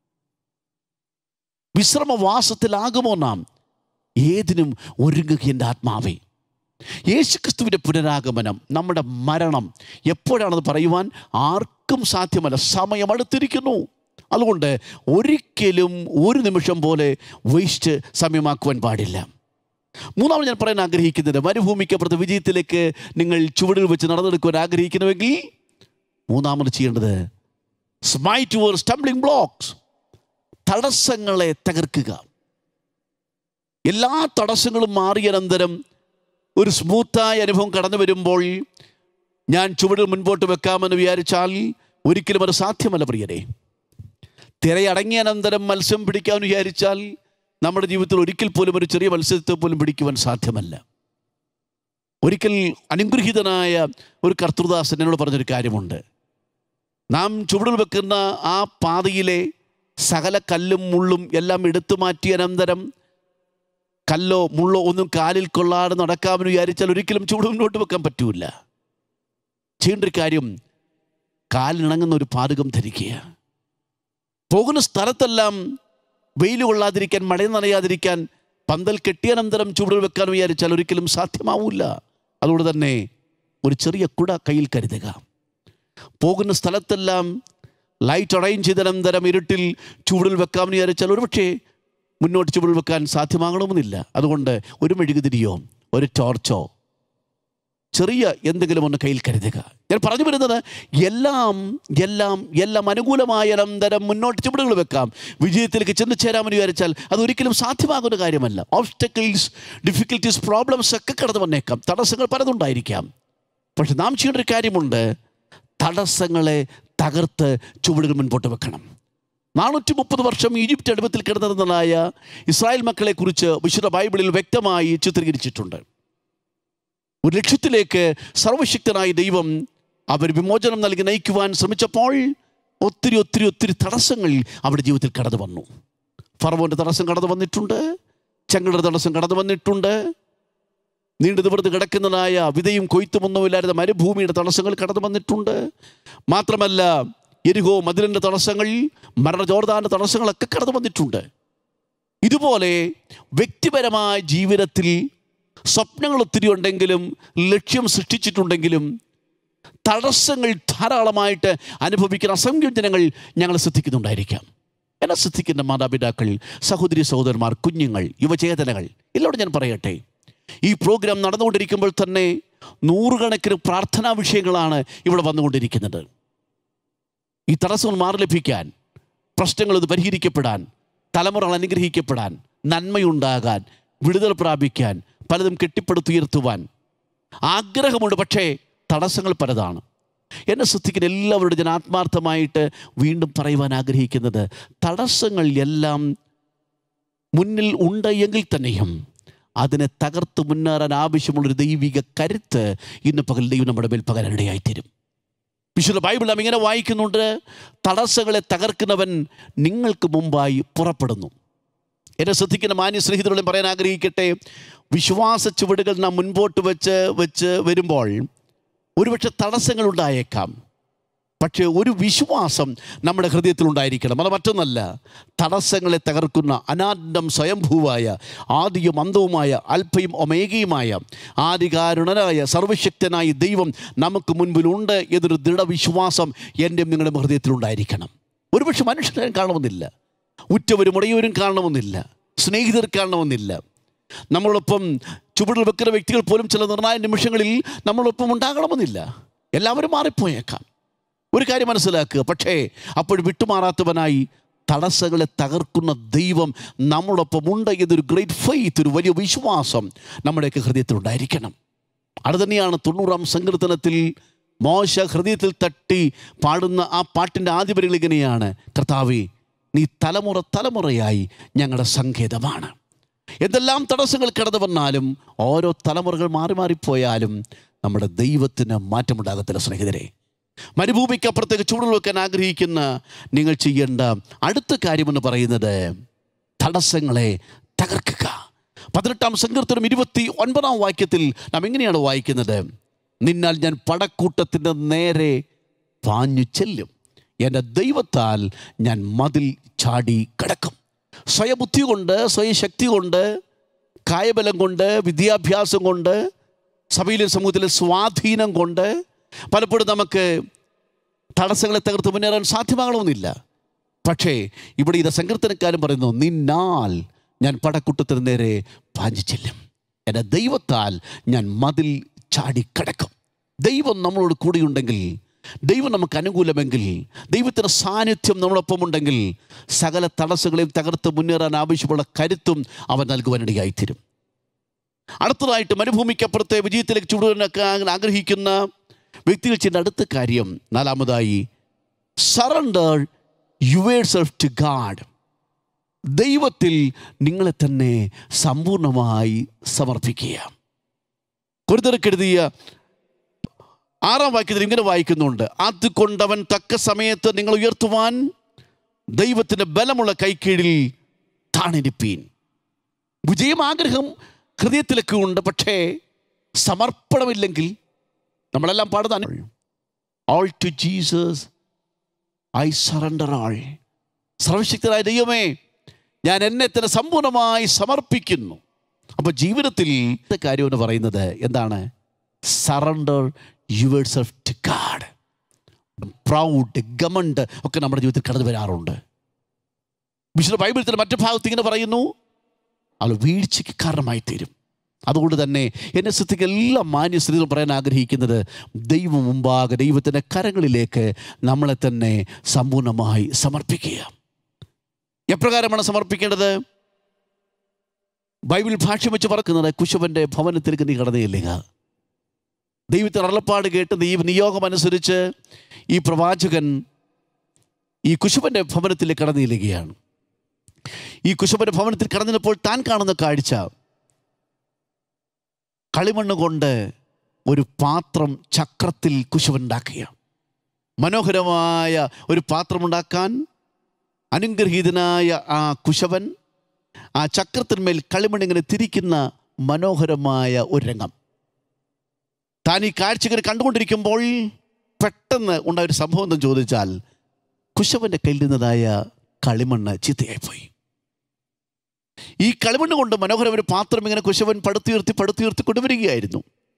വിശ്രമവാസത്തിലാകുമോ നാം ഏതിനും ഒരുങ്ങുക എൻ്റെ ആത്മാവേ യേശുക്രിസ്തുവിൻ്റെ പുനരാഗമനം നമ്മുടെ മരണം എപ്പോഴാണെന്ന് പറയുവാൻ ആർക്കും സാധ്യമല്ല സമയം അടുത്തിരിക്കുന്നു അതുകൊണ്ട് ഒരിക്കലും ഒരു നിമിഷം പോലെ വേസ്റ്റ് സമയമാക്കുവാൻ പാടില്ല മൂന്നാമത് ഞാൻ പറയാൻ ആഗ്രഹിക്കുന്നത് മരുഭൂമിക്കപ്പുറത്ത് വിജയത്തിലേക്ക് നിങ്ങൾ ചുവടിൽ വെച്ച് നടന്നെടുക്കുവാൻ ആഗ്രഹിക്കുന്നുവെങ്കിൽ മൂന്നാമത് ചെയ്യേണ്ടത് സ്മൈറ്റ് യുവർ സ്റ്റംബ്ലിംഗ് ബ്ലോക്സ് തടസ്സങ്ങളെ തകർക്കുക എല്ലാ തടസ്സങ്ങളും മാറിയ അനന്തരം ഒരു സ്മൂത്തായ അനുഭവം കടന്നു വരുമ്പോൾ ഞാൻ ചുവടിൽ മുൻപോട്ട് വെക്കാമെന്ന് വിചാരിച്ചാൽ ഒരിക്കലും അത് സാധ്യമല്ല പ്രിയരെ തിരയടങ്ങിയ അനന്തരം മത്സ്യം പിടിക്കാമെന്ന് വിചാരിച്ചാൽ നമ്മുടെ ജീവിതത്തിൽ ഒരിക്കൽ പോലും ഒരു ചെറിയ മത്സ്യത്തെ പോലും പിടിക്കുവാൻ സാധ്യമല്ല ഒരിക്കൽ അനുഗ്രഹീതനായ ഒരു കർത്തൃദാസൻ എന്നോട് പറഞ്ഞൊരു കാര്യമുണ്ട് നാം ചുവടിൽ വെക്കുന്ന ആ പാതയിലെ സകല കല്ലും മുള്ളും എല്ലാം എടുത്തു മാറ്റിയ അനന്തരം കല്ലോ മുള്ളോ ഒന്നും കാലിൽ കൊള്ളാതെ നടക്കാമെന്ന് വിചാരിച്ചാൽ ഒരിക്കലും ചൂട് മുന്നോട്ട് വെക്കാൻ പറ്റൂല ചെയ്യേണ്ട ഒരു കാര്യം കാലിണങ്ങുന്ന ഒരു പാതകം ധരിക്കുക പോകുന്ന സ്ഥലത്തെല്ലാം വെയിൽ കൊള്ളാതിരിക്കാൻ മഴ നനയാതിരിക്കാൻ പന്തൽ കെട്ടിയനന്തരം ചൂടിൽ വെക്കാൻ വിചാരിച്ചാൽ ഒരിക്കലും സാധ്യമാവില്ല അതുകൊണ്ട് തന്നെ ഒരു ചെറിയ കുട കയ്യിൽ കരുതുക പോകുന്ന സ്ഥലത്തെല്ലാം ലൈറ്റ് അറേഞ്ച് ചെയ്ത അനന്തരം ഇരുട്ടിൽ ചുവടിൽ വെക്കാമെന്ന് വിചാരിച്ചാൽ ഒരുപക്ഷേ മുന്നോട്ട് ചുവടിൽ വെക്കാൻ സാധ്യമാകണമെന്നില്ല അതുകൊണ്ട് ഒരു മെഴുകുതിരിയോ ഒരു ടോർച്ചോ ചെറിയ എന്തെങ്കിലും ഒന്ന് കയ്യിൽ കരുതുക ഞാൻ പറഞ്ഞു വരുന്നത് എല്ലാം എല്ലാം എല്ലാം അനുകൂലമായ അനന്തരം മുന്നോട്ട് ചുവടുകൾ വെക്കാം വിജയത്തിലേക്ക് ചെന്ന് ചേരാമെന്ന് വിചാരിച്ചാൽ അത് ഒരിക്കലും സാധ്യമാകുന്ന കാര്യമല്ല ഓബ്സ്റ്റക്കിൾസ് ഡിഫിക്കൽട്ടീസ് പ്രോബ്ലംസ് ഒക്കെ കടന്നു വന്നേക്കാം തടസ്സങ്ങൾ പലതുണ്ടായിരിക്കാം പക്ഷെ നാം ചെയ്യേണ്ട ഒരു കാര്യമുണ്ട് തടസ്സങ്ങളെ തകർത്ത് ചുവടുകൾ മുൻപോട്ട് വെക്കണം നാനൂറ്റി മുപ്പത് വർഷം ഈജിപ്റ്റ് അടുപ്പത്തിൽ കിടന്നിരുന്നതായ ഇസ്രായേൽ മക്കളെക്കുറിച്ച് വിശുദ്ധ ബൈബിളിൽ വ്യക്തമായി ചിത്രീകരിച്ചിട്ടുണ്ട് ഒരു ലക്ഷ്യത്തിലേക്ക് സർവശക്തനായ ദൈവം അവർ വിമോചനം നൽകി നയിക്കുവാൻ ശ്രമിച്ചപ്പോൾ ഒത്തിരി ഒത്തിരി ഒത്തിരി തടസ്സങ്ങൾ അവരുടെ ജീവിതത്തിൽ കടന്നു വന്നു ഫറവോൻ്റെ തടസ്സം കടന്നു വന്നിട്ടുണ്ട് ചെങ്ങളുടെ തടസ്സം കടന്നു വന്നിട്ടുണ്ട് നീണ്ടു നിവർന്ന് കിടക്കുന്നതായ വിതയും കൊയ്ത്തുമൊന്നുമില്ലായിരുന്ന മരുഭൂമിയുടെ തടസ്സങ്ങൾ കടന്നു വന്നിട്ടുണ്ട് മാത്രമല്ല എരിഹോ മതിലിൻ്റെ തടസ്സങ്ങൾ മരണ ജോർദാൻ്റെ തടസ്സങ്ങളൊക്കെ കടന്നു വന്നിട്ടുണ്ട് ഇതുപോലെ വ്യക്തിപരമായ ജീവിതത്തിൽ സ്വപ്നങ്ങൾ ഒത്തിരി ഉണ്ടെങ്കിലും ലക്ഷ്യം സൃഷ്ടിച്ചിട്ടുണ്ടെങ്കിലും തടസ്സങ്ങൾ ധാരാളമായിട്ട് അനുഭവിക്കുന്ന അസംഖ്യം ജനങ്ങൾ ഞങ്ങൾ ശ്രദ്ധിക്കുന്നുണ്ടായിരിക്കാം എന്നെ ശ്രദ്ധിക്കുന്ന മാതാപിതാക്കൾ സഹോദരി സഹോദരന്മാർ കുഞ്ഞുങ്ങൾ യുവചേതനകൾ എല്ലാവരും ഞാൻ പറയട്ടെ ഈ പ്രോഗ്രാം നടന്നുകൊണ്ടിരിക്കുമ്പോൾ തന്നെ നൂറുകണക്കിന് പ്രാർത്ഥനാ വിഷയങ്ങളാണ് ഇവിടെ വന്നുകൊണ്ടിരിക്കുന്നത് ഈ തടസ്സങ്ങൾ മാറി ലഭിക്കാൻ പ്രശ്നങ്ങൾ ഇത് പരിഹരിക്കപ്പെടാൻ തലമുറകൾ അനുഗ്രഹിക്കപ്പെടാൻ നന്മയുണ്ടാകാൻ വിടുതൽ പ്രാപിക്കാൻ പലതും കെട്ടിപ്പടുത്തുയർത്തുവാൻ ആഗ്രഹമുണ്ട് പക്ഷേ തടസ്സങ്ങൾ പലതാണ് എന്നെ ശ്രദ്ധിക്കുന്ന എല്ലാവരോടും ഞാൻ ആത്മാർത്ഥമായിട്ട് വീണ്ടും പറയുവാൻ ആഗ്രഹിക്കുന്നത് തടസ്സങ്ങൾ എല്ലാം മുന്നിൽ ഉണ്ട് എങ്കിൽ തന്നെയും അതിനെ തകർത്ത് മുന്നേറാൻ ആവശ്യമുള്ളൊരു ദൈവിക കരുത്ത് ഇന്ന് പകൽ ദൈവം നമ്മുടെ മേൽ പകരാനിടയായിത്തീരും വിശുദ്ധ ബൈബിൾ നാം ഇങ്ങനെ വായിക്കുന്നുണ്ട് തടസ്സങ്ങളെ തകർക്കുന്നവൻ നിങ്ങൾക്ക് മുമ്പായി പുറപ്പെടുന്നു എന്നെ ശ്രദ്ധിക്കുന്ന മാന്യ സ്നേഹിതരോടും പറയാൻ ആഗ്രഹിക്കട്ടെ വിശ്വാസ ചുവടുകൾ നാം മുൻപോട്ട് വെച്ച് വെച്ച് വരുമ്പോൾ ഒരുപക്ഷെ തടസ്സങ്ങൾ ഉണ്ടായേക്കാം പക്ഷേ ഒരു വിശ്വാസം നമ്മുടെ ഹൃദയത്തിൽ ഉണ്ടായിരിക്കണം അത് മറ്റൊന്നല്ല തടസ്സങ്ങളെ തകർക്കുന്ന അനാദം സ്വയംഭൂവായ ആദിയും അന്തവുമായ അല്പയും ഒമേകയുമായ ആദികാരുണനായ സർവശക്തനായ ദൈവം നമുക്ക് മുൻപിലുണ്ട് എന്നൊരു ദൃഢവിശ്വാസം എൻ്റെയും നിങ്ങളുടെ ഹൃദയത്തിൽ ഉണ്ടായിരിക്കണം ഒരുപക്ഷെ മനുഷ്യരെ കാണണമെന്നില്ല ഉറ്റവരും ഉടയവരും കാണണമെന്നില്ല സ്നേഹിതർ കാണണമെന്നില്ല നമ്മളൊപ്പം ചുവടിൽ വെക്കുന്ന വ്യക്തികൾ പോലും ചില നിർണായക നിമിഷങ്ങളിൽ നമ്മളൊപ്പം ഉണ്ടാകണമെന്നില്ല എല്ലാവരും മാറിപ്പോയേക്കാം ഒരു കാര്യം മനസ്സിലാക്കുക പക്ഷേ അപ്പോൾ വിട്ടുമാറാത്തവനായി തടസ്സങ്ങളെ തകർക്കുന്ന ദൈവം നമ്മളൊപ്പം ഉണ്ട് എന്നൊരു ഗ്രേറ്റ് ഫെയ്ത്ത് ഒരു വലിയ വിശ്വാസം നമ്മുടെയൊക്കെ ഹൃദയത്തിൽ ഉണ്ടായിരിക്കണം അത് തന്നെയാണ് തൊണ്ണൂറാം സങ്കീർത്തനത്തിൽ മോശ ഹൃദയത്തിൽ തട്ടി പാടുന്ന ആ പാട്ടിൻ്റെ ആദ്യ വരികൾ ഇങ്ങനെയാണ് കർത്താവേ നീ തലമുറ തലമുറയായി ഞങ്ങളുടെ സങ്കേതമാണ് എന്തെല്ലാം തടസ്സങ്ങൾ കടന്നു വന്നാലും ഓരോ തലമുറകൾ മാറി മാറിപ്പോയാലും നമ്മുടെ ദൈവത്തിന് മാറ്റമുണ്ടാകത്തില്ല സ്നേഹിതരെ മരുഭൂമിക്കപ്പുറത്തേക്ക് ചൂടുകൾ വെക്കാൻ ആഗ്രഹിക്കുന്ന നിങ്ങൾ ചെയ്യേണ്ട അടുത്ത കാര്യമെന്ന് പറയുന്നത് തടസ്സങ്ങളെ തകർക്കുക പതിനെട്ടാം സങ്കീർത്തനം ഇരുപത്തി ഒൻപതാം വാക്യത്തിൽ നാം എങ്ങനെയാണ് വായിക്കുന്നത് നിന്നാൽ ഞാൻ പടക്കൂട്ടത്തിൻ്റെ നേരെ പാഞ്ഞു ചെല്ലും എൻ്റെ ദൈവത്താൽ ഞാൻ മതിൽ ചാടി കിടക്കും സ്വയബുദ്ധി കൊണ്ട് സ്വയശക്തി കൊണ്ട് കായബലം കൊണ്ട് വിദ്യാഭ്യാസം കൊണ്ട് സഭയിലെ സമൂഹത്തിലെ സ്വാധീനം കൊണ്ട് പലപ്പോഴും നമുക്ക് തടസ്സങ്ങളെ തകർത്ത് മുന്നേറാൻ സാധ്യമാകണമെന്നില്ല പക്ഷേ ഇവിടെ ഇത് സങ്കീർത്തനക്കാരൻ പറയുന്നു നിന്നാൽ ഞാൻ പടക്കൂട്ടത്തിന് നേരെ പാഞ്ഞു ചെല്ലും എൻ്റെ ദൈവത്താൽ ഞാൻ മതിൽ ചാടിക്കടക്കും ദൈവം നമ്മളോട് കൂടിയുണ്ടെങ്കിൽ ദൈവം നമുക്ക് അനുകൂലമെങ്കിൽ ദൈവത്തിൻ്റെ സാന്നിധ്യം നമ്മളൊപ്പം ഉണ്ടെങ്കിൽ സകല തടസ്സങ്ങളെയും തകർത്ത് മുന്നേറാൻ ആവശ്യമുള്ള കരുത്തും അവൻ നൽകുവാനിടയായിത്തീരും അടുത്തതായിട്ട് മരുഭൂമിക്കപ്പുറത്തെ വിജയത്തിലേക്ക് ചൂടുവാനൊക്കെ ആഗ്രഹിക്കുന്ന വ്യക്തികൾ ചെയ്യുന്ന അടുത്ത കാര്യം നാലാമതായി surrender yourself to God ദൈവത്തിൽ നിങ്ങളെ തന്നെ സമ്പൂർണമായി സമർപ്പിക്കുക കുരുതരക്കെഴുതിയ ആറാം വാക്യത്തിൽ ഇങ്ങനെ വായിക്കുന്നുണ്ട് അതുകൊണ്ടവൻ തക്ക സമയത്ത് നിങ്ങൾ ഉയർത്തുവാൻ ദൈവത്തിൻ്റെ ബലമുള്ള കൈക്കീഴിൽ താണിരിപ്പീൻ വിജയം ആഗ്രഹം ഹൃദയത്തിലൊക്കെ ഉണ്ട് പക്ഷേ സമർപ്പണമില്ലെങ്കിൽ നമ്മളെല്ലാം പാടുന്ന all to Jesus I surrender all സർവശക്തനായ ദൈവമേ ഞാൻ എന്നെ തന്നെ സമ്പൂർണ്ണമായി സമർപ്പിക്കുന്നു അപ്പോൾ ജീവിതത്തിൽ കാര്യം എന്ന് പറയുന്നത് എന്താണ് surrender yourself to God proud ഗമണ്ട് ഒക്കെ നമ്മുടെ ജീവിതത്തിൽ കടന്നു വരാറുണ്ട് വിശുദ്ധ ബൈബിളത്തിൻ്റെ മറ്റു ഭാഗത്ത് ഇങ്ങനെ പറയുന്നു അവൾ വീഴ്ചയ്ക്ക് കാരണമായി തീരും അതുകൊണ്ട് തന്നെ എന്നെ ശ്രദ്ധിക്കുക എല്ലാ മാന്യ സ്ത്രീകൾ പറയാൻ ആഗ്രഹിക്കുന്നത് ദൈവം മുമ്പാകെ ദൈവത്തിൻ്റെ കരങ്ങളിലേക്ക് നമ്മളെ തന്നെ സമ്പൂർണ്ണമായി സമർപ്പിക്കുക എപ്രകാരമാണ് സമർപ്പിക്കേണ്ടത് ബൈബിൾ ഭാഷ്യം വെച്ച് പറക്കുന്നത് കുശവൻ്റെ ഭവനത്തിലേക്ക് നീ കടന്നില്ലുക ദൈവത്തിന് അറളപ്പാട് കേട്ട് ദൈവ നിയോഗം അനുസരിച്ച് ഈ പ്രവാചകൻ ഈ കുശവൻ്റെ ഭവനത്തിലേക്ക് കടന്നില്ലുകയാണ് ഈ കുശവൻ്റെ ഭവനത്തിൽ കടന്നപ്പോൾ താൻ കാണുന്ന കാഴ്ച കളിമണ്ണ് കൊണ്ട് ഒരു പാത്രം ചക്രത്തിൽ കുശവനുണ്ടാക്കുക മനോഹരമായ ഒരു പാത്രമുണ്ടാക്കാൻ അനുഗ്രഹീതനായ ആ കുശവൻ ആ ചക്രത്തിന്മേൽ കളിമണ്ണിങ്ങനെ തിരിക്കുന്ന മനോഹരമായ ഒരു രംഗം താൻ ഈ കാഴ്ച ഇങ്ങനെ കണ്ടുകൊണ്ടിരിക്കുമ്പോൾ പെട്ടെന്ന് ഉണ്ടായ ഒരു സംഭവം എന്ന് ചോദിച്ചാൽ കുശവന്റെ കയ്യിൽ നിന്നതായ കളിമണ്ണ് ചീത്തയായിപ്പോയി ഈ കളിമണ്ണ് കൊണ്ട് മനോഹരം ഒരു പാത്രം ഇങ്ങനെ കുശവൻ പടുത്തുയർത്തി പടുത്തുയർത്തി കൊണ്ടുവരികയായിരുന്നു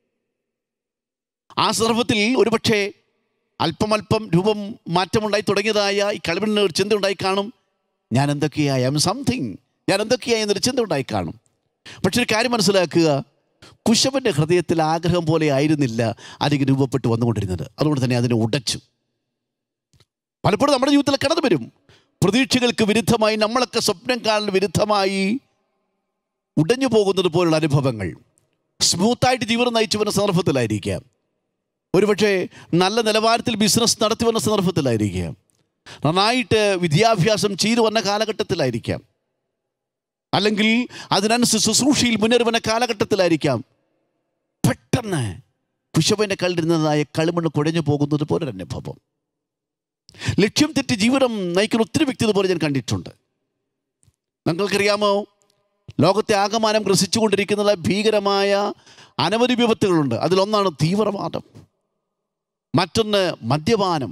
ആ സന്ദർഭത്തിൽ ഒരുപക്ഷെ അല്പം അല്പം രൂപം മാറ്റമുണ്ടായി തുടങ്ങിയതായ ഈ കളിമണ്ണിന് ഒരു ചിന്ത ഉണ്ടായി കാണും ഞാൻ എന്തൊക്കെയായി ഐ എം സംതിങ് ഞാൻ എന്തൊക്കെയായി എന്നൊരു ചിന്ത ഉണ്ടായി കാണും പക്ഷെ ഒരു കാര്യം മനസ്സിലാക്കുക കുശവന്റെ ഹൃദയത്തിൽ ആഗ്രഹം പോലെ ആയിരുന്നില്ല അതിങ്ങനെ രൂപപ്പെട്ട് വന്നുകൊണ്ടിരുന്നത് അതുകൊണ്ട് തന്നെ അതിനെ ഉടച്ചു പലപ്പോഴും നമ്മുടെ ജീവിതത്തിൽ കടന്നു വരും പ്രതീക്ഷകൾക്ക് വിരുദ്ധമായി നമ്മളൊക്കെ സ്വപ്നം കാണാൻ വിരുദ്ധമായി ഉടഞ്ഞു പോകുന്നത് പോലുള്ള അനുഭവങ്ങൾ സ്മൂത്തായിട്ട് ജീവിതം നയിച്ചു വരുന്ന സന്ദർഭത്തിലായിരിക്കാം ഒരുപക്ഷെ നല്ല നിലവാരത്തിൽ ബിസിനസ് നടത്തി വന്ന സന്ദർഭത്തിലായിരിക്കാം നന്നായിട്ട് വിദ്യാഭ്യാസം ചെയ്തു വന്ന കാലഘട്ടത്തിലായിരിക്കാം അല്ലെങ്കിൽ അതിനനുസരിച്ച് ശുശ്രൂഷയിൽ മുന്നേറി വന്ന കാലഘട്ടത്തിലായിരിക്കാം പെട്ടെന്ന് കുശവന്റെ കല്ലിരുന്നതായ കളിമണ്ണ് കുഴഞ്ഞു പോകുന്നത് പോലെ ഒരു അനുഭവം ലക്ഷ്യം തെറ്റി ജീവിതം നയിക്കുന്ന ഒത്തിരി വ്യക്തി ഇതുപോലെ ഞാൻ കണ്ടിട്ടുണ്ട് നിങ്ങൾക്കറിയാമോ ലോകത്തെ ആകമാനം ഗ്രസിച്ചുകൊണ്ടിരിക്കുന്ന ഭീകരമായ അനവധി വിപത്തുകളുണ്ട് അതിലൊന്നാണ് തീവ്രവാദം മറ്റൊന്ന് മദ്യപാനം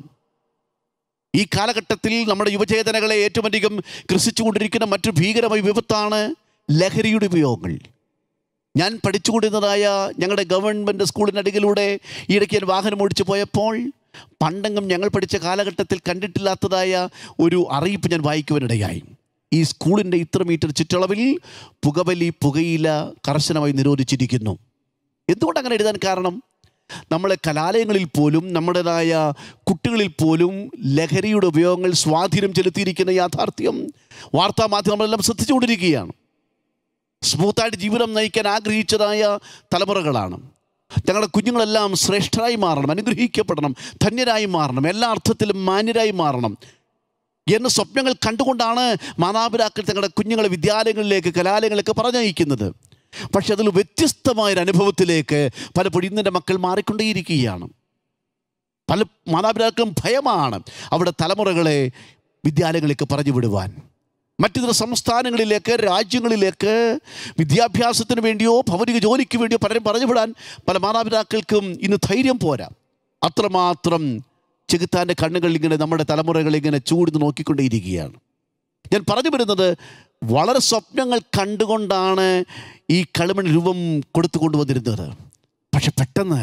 ഈ കാലഘട്ടത്തിൽ നമ്മുടെ യുവചേതനകളെ ഏറ്റവും അധികം ഗ്രസിച്ചുകൊണ്ടിരിക്കുന്ന മറ്റു ഭീകരമായ വിപത്താണ് ലഹരിയുടെ ഉപയോഗങ്ങൾ ഞാൻ പഠിച്ചുകൊണ്ടിരുന്നതായ ഞങ്ങളുടെ ഗവൺമെൻറ് സ്കൂളിനടികിലൂടെ ഇടയ്ക്ക് ഞാൻ വാഹനം ഓടിച്ചു പോയപ്പോൾ പണ്ടെങ്കും ഞങ്ങൾ പഠിച്ച കാലഘട്ടത്തിൽ കണ്ടിട്ടില്ലാത്തതായ ഒരു അറിയിപ്പ് ഞാൻ വായിക്കുവാനിടയായി ഈ സ്കൂളിൻ്റെ ഇത്ര മീറ്റർ ചുറ്റളവിൽ പുകവലി പുകയില കർശനമായി നിരോധിച്ചിരിക്കുന്നു എന്തുകൊണ്ട് അങ്ങനെ എഴുതാൻ കാരണം നമ്മളെ കലാലയങ്ങളിൽ പോലും നമ്മുടേതായ കുട്ടികളിൽ പോലും ലഹരിയുടെ ഉപയോഗങ്ങൾ സ്വാധീനം ചെലുത്തിയിരിക്കുന്ന യാഥാർത്ഥ്യം വാർത്താ മാധ്യമങ്ങളെല്ലാം ശ്രദ്ധിച്ചുകൊണ്ടിരിക്കുകയാണ് സ്മൂത്തായിട്ട് ജീവിതം നയിക്കാൻ ആഗ്രഹിച്ചതായ തലമുറകളാണ് ഞങ്ങളുടെ കുഞ്ഞുങ്ങളെല്ലാം ശ്രേഷ്ഠരായി മാറണം അനുഗ്രഹിക്കപ്പെടണം ധന്യരായി മാറണം എല്ലാ അർത്ഥത്തിലും മാന്യരായി മാറണം എന്ന സ്വപ്നങ്ങൾ കണ്ടുകൊണ്ടാണ് മാതാപിതാക്കൾ തങ്ങളുടെ കുഞ്ഞുങ്ങളെ വിദ്യാലയങ്ങളിലേക്ക് കലാലയങ്ങളിലേക്ക് പറഞ്ഞയക്കുന്നത് പക്ഷെ അതിൽ വ്യത്യസ്തമായൊരു അനുഭവത്തിലേക്ക് പലപ്പോഴും ഇന്നിൻ്റെ മക്കൾ മാറിക്കൊണ്ടേയിരിക്കുകയാണ് പല മാതാപിതാക്കൾക്കും ഭയമാണ് അവിടെ തലമുറകളെ വിദ്യാലയങ്ങളിലേക്ക് പറഞ്ഞു വിടുവാൻ മറ്റിതര സംസ്ഥാനങ്ങളിലേക്ക് രാജ്യങ്ങളിലേക്ക് വിദ്യാഭ്യാസത്തിന് വേണ്ടിയോ ഭൗതിക ജോലിക്ക് വേണ്ടിയോ പലരും പറഞ്ഞു വിടാൻ പല മാതാപിതാക്കൾക്കും ഇന്ന് ധൈര്യം പോരാ അത്രമാത്രം ചെകുത്താൻ്റെ കണ്ണുകൾ ഇങ്ങനെ നമ്മുടെ തലമുറകൾ ഇങ്ങനെ ചൂടുന്ന് നോക്കിക്കൊണ്ടേയിരിക്കുകയാണ് ഞാൻ പറഞ്ഞു വരുന്നത് വളരെ സ്വപ്നങ്ങൾ കണ്ടുകൊണ്ടാണ് ഈ കളിമൺ രൂപം കൊടുത്തു കൊണ്ടുവന്നിരുന്നത് പക്ഷെ പെട്ടെന്ന്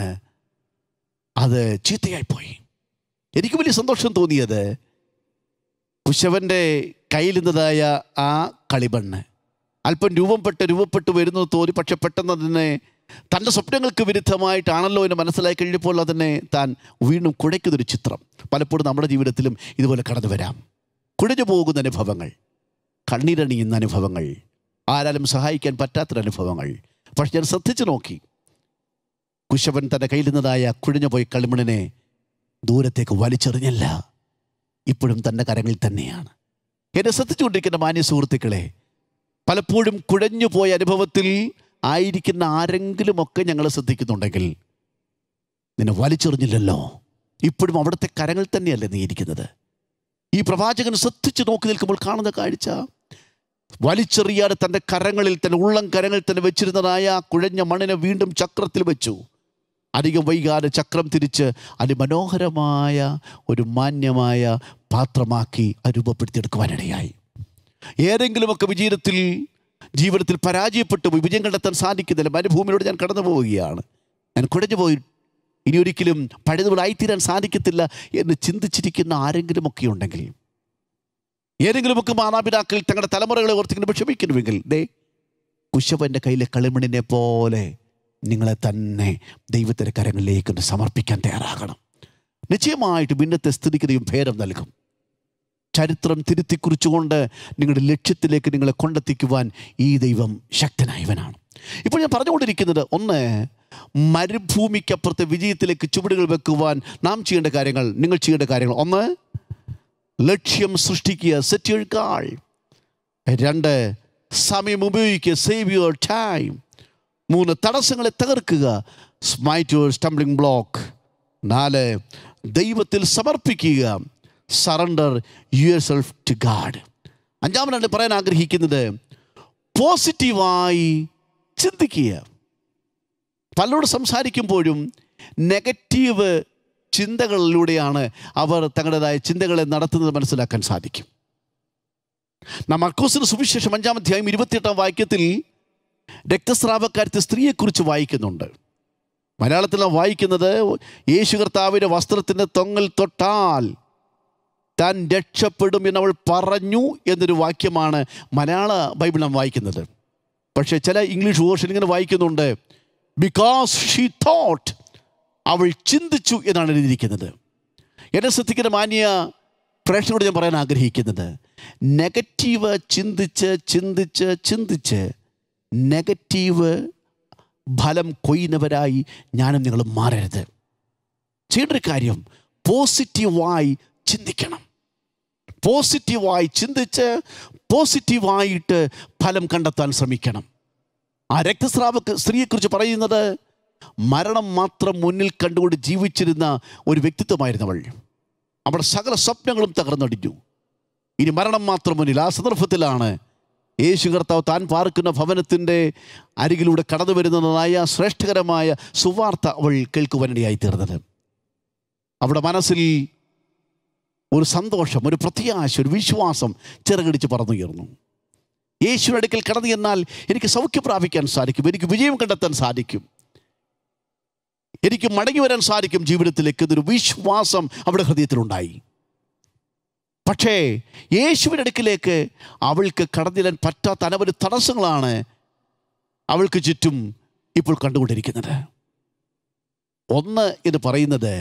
അത് ചീത്തയായിപ്പോയി എനിക്ക് വലിയ സന്തോഷം തോന്നിയത് കുശവൻ്റെ കയ്യിൽ നിന്നതായ ആ കളിമണ്ണ് അല്പം രൂപപ്പെട്ട് രൂപപ്പെട്ട് വരുന്നത് തോന്നി പക്ഷെ പെട്ടെന്ന് അതിനെ തൻ്റെ സ്വപ്നങ്ങൾക്ക് വിരുദ്ധമായിട്ടാണല്ലോ എന്ന് മനസ്സിലായി കഴിഞ്ഞപ്പോൾ അതിനെ താൻ വീണ്ടും കുഴയ്ക്കുന്നൊരു ചിത്രം പലപ്പോഴും നമ്മുടെ ജീവിതത്തിലും ഇതുപോലെ കടന്നു വരാം കുഴഞ്ഞു പോകുന്ന അനുഭവങ്ങൾ കണ്ണീരണിയുന്ന അനുഭവങ്ങൾ ആരാലും സഹായിക്കാൻ പറ്റാത്തൊരനുഭവങ്ങൾ പക്ഷെ ഞാൻ ശ്രദ്ധിച്ചു നോക്കി കുശവൻ തൻ്റെ കയ്യിൽ നിന്നതായ കുഴിഞ്ഞു പോയി കളിമണിനെ ദൂരത്തേക്ക് വലിച്ചെറിഞ്ഞല്ല ഇപ്പോഴും തൻ്റെ കരങ്ങളിൽ തന്നെയാണ് എന്നെ ശ്രദ്ധിച്ചുകൊണ്ടിരിക്കുന്ന മാന്യ സുഹൃത്തുക്കളെ പലപ്പോഴും കുഴഞ്ഞു പോയ അനുഭവത്തിൽ ആയിരിക്കുന്ന ആരെങ്കിലുമൊക്കെ ഞങ്ങൾ ശ്രദ്ധിക്കുന്നുണ്ടെങ്കിൽ നിന്നെ വലിച്ചെറിഞ്ഞില്ലല്ലോ ഇപ്പോഴും അവിടുത്തെ കരങ്ങൾ തന്നെയല്ലേ നീ ഇരിക്കുന്നത് ഈ പ്രവാചകൻ ശ്രദ്ധിച്ചു നോക്കി നിൽക്കുമ്പോൾ കാണുന്ന കാഴ്ച വലിച്ചെറിയാതെ തൻ്റെ കരങ്ങളിൽ തന്നെ ഉള്ളം കരങ്ങളിൽ തന്നെ വെച്ചിരുന്നതായ ആ കുഴഞ്ഞ മണ്ണിനെ വീണ്ടും ചക്രത്തിൽ വെച്ചു അധികം വൈകാതെ ചക്രം തിരിച്ച് അതിമനോഹരമായ ഒരു മാന്യമായ പാത്രമാക്കി അത് രൂപപ്പെടുത്തിയെടുക്കുവാനിടയായി ഏതെങ്കിലുമൊക്കെ വിജയത്തിൽ ജീവിതത്തിൽ പരാജയപ്പെട്ടു പോയി വിജയം കണ്ടെത്താൻ സാധിക്കുന്നില്ല മരുഭൂമിയിലൂടെ ഞാൻ കടന്നു പോവുകയാണ് ഞാൻ കുഴഞ്ഞു പോയി ഇനി ഒരിക്കലും പഴയതുപോലെ ആയിത്തീരാൻ സാധിക്കത്തില്ല എന്ന് ചിന്തിച്ചിരിക്കുന്ന ആരെങ്കിലുമൊക്കെ ഉണ്ടെങ്കിൽ ഏതെങ്കിലുമൊക്കെ മാതാപിതാക്കൾ തങ്ങളുടെ തലമുറകളെ ഓർത്തിങ്ങനെ വിഷമിക്കുന്നുവെങ്കിൽ ദേ കുശവൻ്റെ കയ്യിലെ കളിമണിനെ പോലെ നിങ്ങളെ തന്നെ ദൈവത്തിൻ്റെ കരങ്ങളിലേക്ക് ഒന്ന് സമർപ്പിക്കാൻ തയ്യാറാകണം നിശ്ചയമായിട്ടും ഇന്നത്തെ സ്ഥിതിക്ക് ദൈവം ഭേദം നൽകും ചരിത്രം തിരുത്തി കുറിച്ചുകൊണ്ട് നിങ്ങളുടെ ലക്ഷ്യത്തിലേക്ക് നിങ്ങളെ കൊണ്ടെത്തിക്കുവാൻ ഈ ദൈവം ശക്തനായവനാണ് ഇപ്പോൾ ഞാൻ പറഞ്ഞുകൊണ്ടിരിക്കുന്നത് ഒന്ന് മരുഭൂമിക്കപ്പുറത്തെ വിജയത്തിലേക്ക് ചുവടുകൾ വെക്കുവാൻ നാം ചെയ്യേണ്ട കാര്യങ്ങൾ നിങ്ങൾ ചെയ്യേണ്ട കാര്യങ്ങൾ ഒന്ന് ലക്ഷ്യം സൃഷ്ടിക്കുക സെറ്റ് യുവർ കാൾ രണ്ട് സമയം ഉപയോഗിക്കുക സേവ് യുവർ ടൈം മൂന്ന് തടസ്സങ്ങളെ തകർക്കുക സ്മൈറ്റ് യുവർ സ്റ്റംബ്ലിംഗ് ബ്ലോക്ക് നാല് ദൈവത്തിൽ സമർപ്പിക്കുക surrender yourself to God അഞ്ചാമതാണ് പറയാൻ ആഗ്രഹിക്കുന്നത് പോസിറ്റീവായി ചിന്തിക്കുക പലരോട് സംസാരിക്കുമ്പോഴും നെഗറ്റീവ് ചിന്തകളിലൂടെയാണ് അവർ തങ്ങളുടേതായ ചിന്തകളെ നടത്തുന്നത് മനസ്സിലാക്കാൻ സാധിക്കും നാം മർക്കോസിന് സുവിശേഷം അഞ്ചാം അധ്യായം ഇരുപത്തിയെട്ടാം വാക്യത്തിൽ രക്തസ്രാവക്കാരത്തെ സ്ത്രീയെക്കുറിച്ച് വായിക്കുന്നുണ്ട് മലയാളത്തിൽ നാം വായിക്കുന്നത് യേശു കർത്താവിൻ്റെ വസ്ത്രത്തിൻ്റെ തൊങ്ങൽ തൊട്ടാൽ താൻ രക്ഷപ്പെടും എന്നവൾ പറഞ്ഞു എന്നൊരു വാക്യമാണ് മലയാള ബൈബിൾ നാം വായിക്കുന്നത് പക്ഷേ ചില ഇംഗ്ലീഷ് വേർഷൻ ഇങ്ങനെ വായിക്കുന്നുണ്ട് ബിക്കോസ് ഷീ തോട്ട് അവൾ ചിന്തിച്ചു എന്നാണ് എഴുതിയിരിക്കുന്നത് എന്നെ ശ്രദ്ധിക്കുന്ന മാന്യ പ്രേക്ഷകരോട് ഞാൻ പറയാൻ ആഗ്രഹിക്കുന്നത് നെഗറ്റീവ് ചിന്തിച്ച് ചിന്തിച്ച് ചിന്തിച്ച് നെഗറ്റീവ് ഫലം കൊയ്യുന്നവരായി ഞാനും നിങ്ങളും മാറരുത് ചെയ്യേണ്ട ഒരു കാര്യം പോസിറ്റീവായി ചിന്തിക്കണം പോസിറ്റീവായി ചിന്തിച്ച് പോസിറ്റീവായിട്ട് ഫലം കണ്ടെത്താൻ ശ്രമിക്കണം ആ രക്തസ്രാവ സ്ത്രീയെക്കുറിച്ച് പറയുന്നത് മരണം മാത്രം മുന്നിൽ കണ്ടുകൊണ്ട് ജീവിച്ചിരുന്ന ഒരു വ്യക്തിത്വമായിരുന്നവൾ അവിടെ സകല സ്വപ്നങ്ങളും തകർന്നടിഞ്ഞു ഇനി മരണം മാത്രം മുന്നിൽ ആ സന്ദർഭത്തിലാണ് യേശു കർത്താവ് താൻ പാർക്കുന്ന ഭവനത്തിൻ്റെ അരികിലൂടെ കടന്നു വരുന്നതായ ശ്രേഷ്ഠകരമായ സുവാർത്ത അവൾ കേൾക്കുവാനിടയായി തീർന്നത് അവിടെ മനസ്സിൽ ഒരു സന്തോഷം ഒരു പ്രത്യാശ ഒരു വിശ്വാസം ചിറകടിച്ച് പറന്നുയർന്നു യേശുവിൻ്റെ അടുക്കൽ കടന്നു ചെന്നാൽ എനിക്ക് സൗഖ്യം പ്രാപിക്കാൻ സാധിക്കും എനിക്ക് വിജയം കണ്ടെത്താൻ സാധിക്കും എനിക്ക് മടങ്ങി വരാൻ സാധിക്കും ജീവിതത്തിലേക്ക് എന്നൊരു വിശ്വാസം അവിടെ ഹൃദയത്തിലുണ്ടായി പക്ഷേ യേശുവിൻ്റെ അടുക്കിലേക്ക് അവൾക്ക് കടന്നിടാൻ പറ്റാത്ത അനവധി തടസ്സങ്ങളാണ് അവൾക്ക് ചുറ്റും ഇപ്പോൾ കണ്ടുകൊണ്ടിരിക്കുന്നത് ഒന്ന് എന്ന് പറയുന്നത്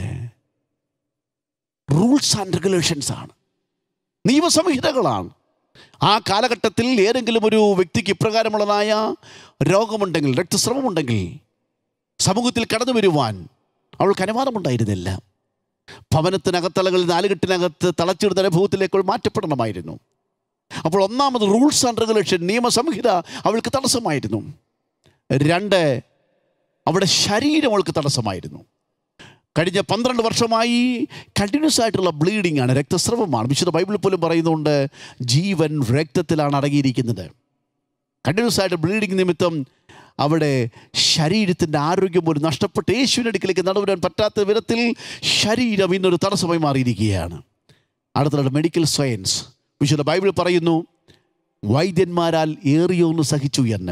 റൂൾസ് ആൻഡ് റെഗുലേഷൻസ് ആണ് നിയമസംഹിതകളാണ് ആ കാലഘട്ടത്തിൽ ഏതെങ്കിലും ഒരു വ്യക്തിക്ക് ഇപ്രകാരമുള്ളതായ രോഗമുണ്ടെങ്കിൽ രക്തസ്രവമുണ്ടെങ്കിൽ സമൂഹത്തിൽ കടന്നു വരുവാൻ അവൾക്ക് അനുവാദമുണ്ടായിരുന്നില്ല ഭവനത്തിനകത്തളകളിൽ നാലുകെട്ടിനകത്ത് തളച്ചിടുന്ന അനുഭവത്തിലേക്ക് അവൾ മാറ്റപ്പെടണമായിരുന്നു അപ്പോൾ ഒന്നാമത് റൂൾസ് ആൻഡ് റെഗുലേഷൻ നിയമസംഹിത അവൾക്ക് തടസ്സമായിരുന്നു രണ്ട് അവിടെ ശരീരം അവൾക്ക് തടസ്സമായിരുന്നു കഴിഞ്ഞ പന്ത്രണ്ട് വർഷമായി കണ്ടിന്യൂസ് ആയിട്ടുള്ള ബ്ലീഡിംഗ് ആണ് രക്തസ്രവമാണ് വിശുദ്ധ ബൈബിളിൽ പോലും പറയുന്നുണ്ട് ജീവൻ രക്തത്തിലാണ് അടങ്ങിയിരിക്കുന്നത് കണ്ടിന്യൂസ് ആയിട്ട് ബ്ലീഡിംഗ് നിമിത്തം അവിടെ ശരീരത്തിൻ്റെ ആരോഗ്യം പോലും നഷ്ടപ്പെട്ട് യേശുവിൻ്റെ അടുക്കിലേക്ക് നടവരാൻ പറ്റാത്ത വിധത്തിൽ ശരീരം ഇന്നൊരു തടസ്സമായി മാറിയിരിക്കുകയാണ് അടുത്തത് മെഡിക്കൽ സയൻസ് വിശുദ്ധ ബൈബിൾ പറയുന്നു വൈദ്യന്മാരാൽ ഏറിയൊന്ന് സഹിച്ചു എന്ന്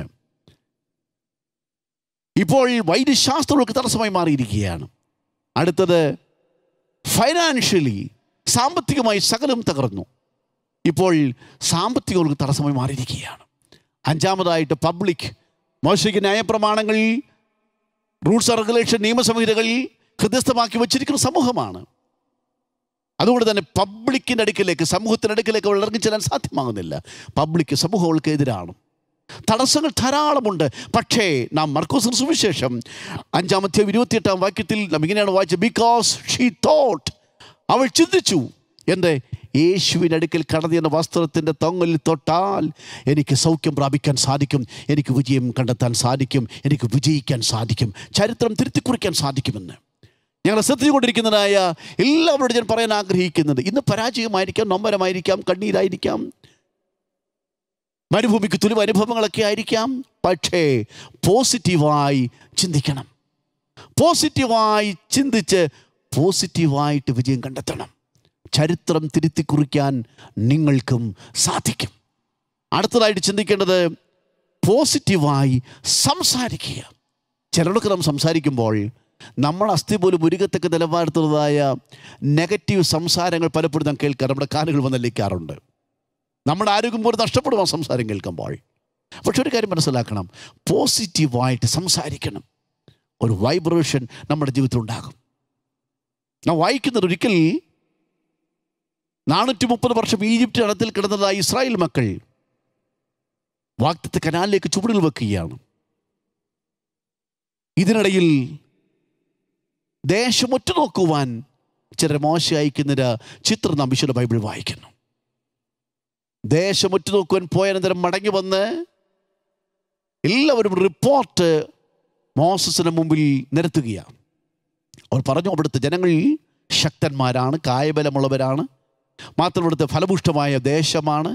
ഇപ്പോൾ വൈദ്യശാസ്ത്രങ്ങൾക്ക് തടസ്സമായി മാറിയിരിക്കുകയാണ് അടുത്തത് ഫൈനാൻഷ്യലി സാമ്പത്തികമായി സകലം തകർന്നു ഇപ്പോൾ സാമ്പത്തികങ്ങൾക്ക് തടസ്സമായി മാറിയിരിക്കുകയാണ് അഞ്ചാമതായിട്ട് പബ്ലിക് മോശയ്ക്ക് ന്യായപ്രമാണങ്ങളിൽ റൂൾസ് റെഗുലേഷൻ നിയമസംഹിതകളിൽ ഹൃദയസ്ഥമാക്കി വച്ചിരിക്കുന്ന സമൂഹമാണ് അതുകൊണ്ട് തന്നെ പബ്ലിക്കിൻ്റെ അടുക്കിലേക്ക് സമൂഹത്തിൻ്റെ അടുക്കിലേക്ക് അവൾ ഇറങ്ങിച്ചെല്ലാൻ സാധ്യമാകുന്നില്ല പബ്ലിക് സമൂഹങ്ങൾക്ക് എതിരാണ് തടസ്സങ്ങൾ ധാരാളമുണ്ട് പക്ഷേ നാം മർക്കോസിന് സുവിശേഷം അഞ്ചാമത്തെ ഇരുപത്തിയെട്ടാം വാക്യത്തിൽ നാം ഇങ്ങനെയാണ് വായിച്ചത് ബിക്കോസ് ഷീ തോട്ട് അവൾ ചിന്തിച്ചു എന്ത് യേശുവിൻ്റെ അടുക്കൽ കടന്നിരുന്ന വസ്ത്രത്തിൻ്റെ തൊങ്ങലിൽ തൊട്ടാൽ എനിക്ക് സൗഖ്യം പ്രാപിക്കാൻ സാധിക്കും എനിക്ക് വിജയം കണ്ടെത്താൻ സാധിക്കും എനിക്ക് വിജയിക്കാൻ സാധിക്കും ചരിത്രം തിരുത്തിക്കുറിക്കാൻ സാധിക്കുമെന്ന് ഞങ്ങൾ ശ്രദ്ധിച്ചുകൊണ്ടിരിക്കുന്നതായ എല്ലാവരോടും ഞാൻ പറയാൻ ആഗ്രഹിക്കുന്നത് ഇന്ന് പരാജയമായിരിക്കാം നൊമ്പരമായിരിക്കാം കണ്ണീരായിരിക്കാം മരുഭൂമിക്ക് തുലിവ് അനുഭവങ്ങളൊക്കെ ആയിരിക്കാം പക്ഷേ പോസിറ്റീവായി ചിന്തിക്കണം പോസിറ്റീവായി ചിന്തിച്ച് പോസിറ്റീവായിട്ട് വിജയം കണ്ടെത്തണം ചരിത്രം തിരുത്തി കുറിക്കാൻ നിങ്ങൾക്കും സാധിക്കും അടുത്തതായിട്ട് ചിന്തിക്കേണ്ടത് പോസിറ്റീവായി സംസാരിക്കുക ചിലർക്ക് നാം സംസാരിക്കുമ്പോൾ നമ്മൾ അസ്ഥി പോലും ഉരുകത്തക്ക നിലവാരത്തുള്ളതായ നെഗറ്റീവ് സംസാരങ്ങൾ പലപ്പോഴും നാം കേൾക്കാൻ നമ്മുടെ കാലുകൾ വന്നല്ലിക്കാറുണ്ട് നമ്മുടെ ആരോഗ്യം പോലും നഷ്ടപ്പെടും ആ സംസാരം കേൾക്കുമ്പോൾ പക്ഷെ ഒരു കാര്യം മനസ്സിലാക്കണം പോസിറ്റീവായിട്ട് സംസാരിക്കണം ഒരു വൈബ്രേഷൻ നമ്മുടെ ജീവിതത്തിൽ ഉണ്ടാകും നാം വായിക്കുന്നത് ഒരിക്കൽ നാനൂറ്റി മുപ്പത് വർഷം ഈജിപ്റ്റ് ഇടത്തിൽ കിടന്നതായ ഇസ്രായേൽ മക്കൾ വാക്തത്തെ കനാലിലേക്ക് ചുവടുകൾ വെക്കുകയാണ് ഇതിനിടയിൽ ദേശം ഒറ്റുനോക്കുവാൻ ചില മോശ അയക്കുന്നൊരു ചിത്രം നാം വിശുദ്ധ ബൈബിൾ വായിക്കുന്നു ദേശം ഒറ്റുനോക്കുവാൻ പോയ അനന്തരം മടങ്ങി വന്ന് എല്ലാവരും റിപ്പോർട്ട് മോസസിന് മുമ്പിൽ നിരത്തുകയാണ് അവർ പറഞ്ഞു അവിടുത്തെ ജനങ്ങൾ ശക്തന്മാരാണ് കായബലമുള്ളവരാണ് മാത്രം ഇവിടുത്തെ ഫലപുഷ്ടമായ ദേശമാണ്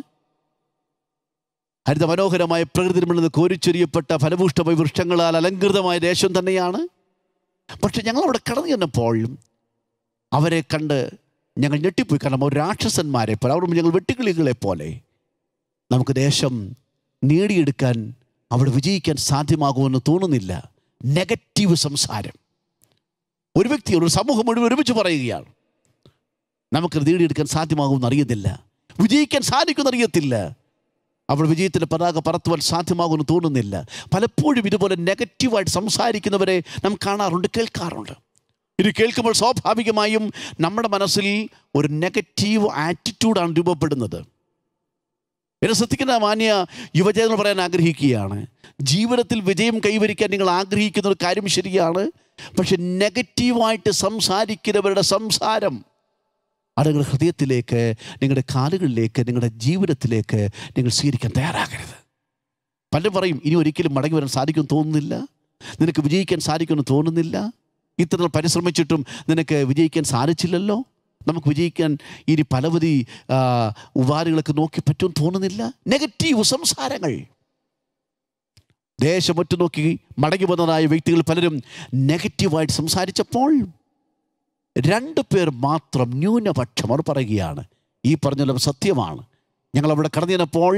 ഹരിത മനോഹരമായ പ്രകൃതിയിൽ നിന്ന് കോരിച്ചൊരിയപ്പെട്ട ഫലപുഷ്ടമായ വൃക്ഷങ്ങളാൽ അലങ്കൃതമായ ദേശം തന്നെയാണ് പക്ഷെ ഞങ്ങൾ അവിടെ കടന്നു ചെന്നപ്പോൾ അവരെ കണ്ട് ഞങ്ങൾ ഞെട്ടിപ്പോയി കാരണം അവർ രാക്ഷസന്മാരെ പോലെ അവർ ഞങ്ങൾ വെട്ടുകിളികളെ പോലെ നമുക്ക് ദേശം നേടിയെടുക്കാൻ അവിടെ വിജയിക്കാൻ സാധ്യമാകുമെന്ന് തോന്നുന്നില്ല നെഗറ്റീവ് സംസാരം ഒരു വ്യക്തി ഒരു സമൂഹം മുഴുവൻ ഒരുമിച്ച് പറയുകയാണ് നമുക്ക് നേടിയെടുക്കാൻ സാധ്യമാകുമെന്ന് അറിയുന്നില്ല വിജയിക്കാൻ സാധിക്കുമെന്ന് അറിയത്തില്ല അവൾ വിജയത്തിൻ്റെ പതാക പറത്തുവാൻ സാധ്യമാകുമെന്ന് തോന്നുന്നില്ല പലപ്പോഴും ഇതുപോലെ നെഗറ്റീവായിട്ട് സംസാരിക്കുന്നവരെ നാം കാണാറുണ്ട് കേൾക്കാറുണ്ട് ഇത് കേൾക്കുമ്പോൾ സ്വാഭാവികമായും നമ്മുടെ മനസ്സിൽ ഒരു നെഗറ്റീവ് ആറ്റിറ്റ്യൂഡാണ് രൂപപ്പെടുന്നത് എന്നെ ശ്രദ്ധിക്കുന്ന മാന്യ യുവജനങ്ങൾ പറയാൻ ആഗ്രഹിക്കുകയാണ് ജീവിതത്തിൽ വിജയം കൈവരിക്കാൻ നിങ്ങൾ ആഗ്രഹിക്കുന്ന ഒരു കാര്യം ശരിയാണ് പക്ഷെ നെഗറ്റീവായിട്ട് സംസാരിക്കുന്നവരുടെ സംസാരം അത് നിങ്ങളുടെ ഹൃദയത്തിലേക്ക് നിങ്ങളുടെ കാലുകളിലേക്ക് നിങ്ങളുടെ ജീവിതത്തിലേക്ക് നിങ്ങൾ സ്വീകരിക്കാൻ തയ്യാറാകരുത് പലരും പറയും ഇനി ഒരിക്കലും മടങ്ങി വരാൻ സാധിക്കുമെന്ന് തോന്നുന്നില്ല നിനക്ക് വിജയിക്കാൻ സാധിക്കുമെന്ന് തോന്നുന്നില്ല ഇത്ര നാൾ പരിശ്രമിച്ചിട്ടും നിനക്ക് വിജയിക്കാൻ സാധിച്ചില്ലല്ലോ നമുക്ക് വിജയിക്കാൻ ഇനി പലവധി ആ, ഉപാധികളൊക്കെ നോക്കി പറ്റുമെന്ന് തോന്നുന്നില്ല നെഗറ്റീവ് സംസാരങ്ങൾ ദേശമൊറ്റ നോക്കി മടങ്ങി വന്നതായ വ്യക്തികൾ പലരും നെഗറ്റീവായിട്ട് സംസാരിച്ചപ്പോൾ രണ്ട് പേർ മാത്രം ന്യൂനപക്ഷം അവർ പറയുകയാണ് ഈ പറഞ്ഞാലും സത്യമാണ് ഞങ്ങൾ അവിടെ കടന്നു ചെന്നപ്പോൾ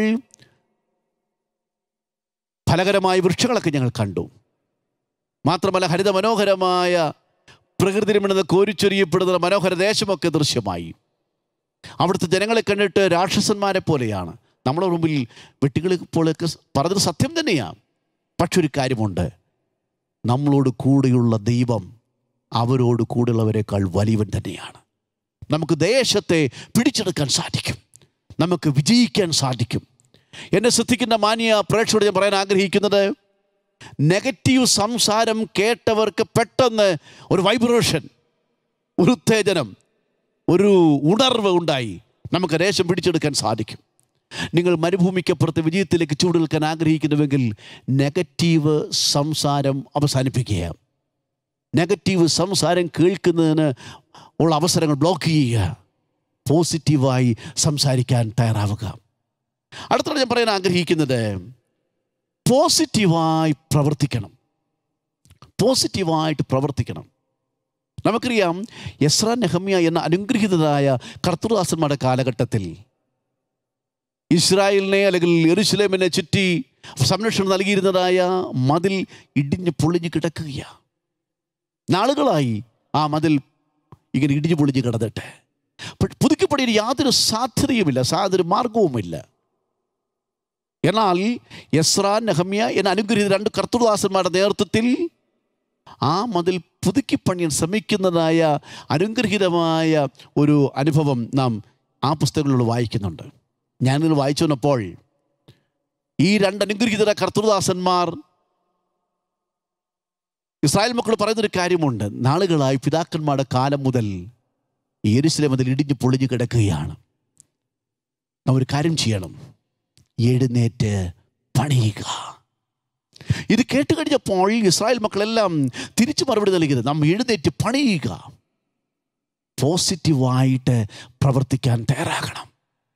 ഫലകരമായ വൃക്ഷങ്ങളൊക്കെ ഞങ്ങൾ കണ്ടു മാത്രമല്ല ഹരിത മനോഹരമായ പ്രകൃതി രമണീയത കോരിച്ചൊരിയപ്പെടുന്ന മനോഹര ദേശമൊക്കെ ദൃശ്യമായി അവിടുത്തെ ജനങ്ങളെ കണ്ടിട്ട് രാക്ഷസന്മാരെ പോലെയാണ് നമ്മുടെ മുമ്പിൽ വെട്ടുകളെ പോലെയൊക്കെ പറഞ്ഞത് സത്യം തന്നെയാണ് പക്ഷെ ഒരു കാര്യമുണ്ട് നമ്മളോട് കൂടെയുള്ള ദൈവം അവരോട് കൂടെയുള്ളവരെക്കാൾ വലിയവൻ തന്നെയാണ് നമുക്ക് ദേശത്തെ പിടിച്ചെടുക്കാൻ സാധിക്കും നമുക്ക് വിജയിക്കാൻ സാധിക്കും എന്നെ ശ്രദ്ധിക്കുന്ന മാന്യ പ്രേക്ഷകരോട് ഞാൻ പറയാൻ ആഗ്രഹിക്കുന്നത് നെഗറ്റീവ് സംസാരം കേട്ടവർക്ക് പെട്ടെന്ന് ഒരു വൈബ്രേഷൻ ഒരു ഉത്തേജനം ഒരു ഉണർവ് ഉണ്ടായി നമുക്ക് ദേശം പിടിച്ചെടുക്കാൻ സാധിക്കും നിങ്ങൾ മരുഭൂമിക്കപ്പുറത്ത് വിജയത്തിലേക്ക് ചൂടെടുക്കാൻ ആഗ്രഹിക്കുന്നുവെങ്കിൽ നെഗറ്റീവ് സംസാരം അവസാനിപ്പിക്കുക നെഗറ്റീവ് സംസാരം കേൾക്കുന്നതിന് ഉള്ള അവസരങ്ങൾ ബ്ലോക്ക് ചെയ്യുക പോസിറ്റീവായി സംസാരിക്കാൻ തയ്യാറാവുക അടുത്തത് ഞാൻ പറയാൻ ആഗ്രഹിക്കുന്നത് പോസിറ്റീവായി പ്രവർത്തിക്കണം പോസിറ്റീവായിട്ട് പ്രവർത്തിക്കണം നമുക്കറിയാം യസ്ര നെഹമ്യ എന്ന അനുഗ്രഹീതരായ കർത്തൃദാസന്മാരുടെ കാലഘട്ടത്തിൽ ഇസ്രായേലിനെ അല്ലെങ്കിൽ എറുസലേമിനെ ചുറ്റി സംരക്ഷണം നൽകിയിരുന്നതായ മതിൽ ഇടിഞ്ഞ് പൊളിഞ്ഞ് കിടക്കുകയാണ് നാളുകളായി ആ മതിൽ ഇങ്ങനെ ഇടിഞ്ഞു പൊളിഞ്ഞ് കിടന്നിട്ട് പക്ഷെ പുതുക്കിപ്പണിയിൽ യാതൊരു സാധ്യതയുമില്ല സാധ്യത മാർഗവുമില്ല എന്നാൽ യസ്ര നെഹമ്യ എന്ന അനുഗ്രഹീത രണ്ട് കർത്തൃദാസന്മാരുടെ നേതൃത്വത്തിൽ ആ മതിൽ പുതുക്കിപ്പണിയാൻ ശ്രമിക്കുന്നതായ അനുഗ്രഹീതമായ ഒരു അനുഭവം നാം ആ പുസ്തകങ്ങളിലൂടെ വായിക്കുന്നുണ്ട് ഞാനിത് വായിച്ചു വന്നപ്പോൾ ഈ രണ്ട് അനുഗ്രഹീതര കർത്തൃദാസന്മാർ ഇസ്രായേൽ മക്കൾ പറയുന്നൊരു കാര്യമുണ്ട് നാളുകളായി പിതാക്കന്മാരുടെ കാലം മുതൽ ഈ യെരുശലേം അതിൽ ഇടിഞ്ഞു പൊളിഞ്ഞു കിടക്കുകയാണ് നാം ഒരു കാര്യം ചെയ്യണം എഴുന്നേറ്റ് പണിയുക ഇത് കേട്ട് കഴിഞ്ഞപ്പോൾ ഇസ്രായേൽ മക്കളെല്ലാം തിരിച്ചു മറുപടി നൽകിയത് നാം എഴുന്നേറ്റ് പണിയുക പോസിറ്റീവായിട്ട് പ്രവർത്തിക്കാൻ തയ്യാറാകണം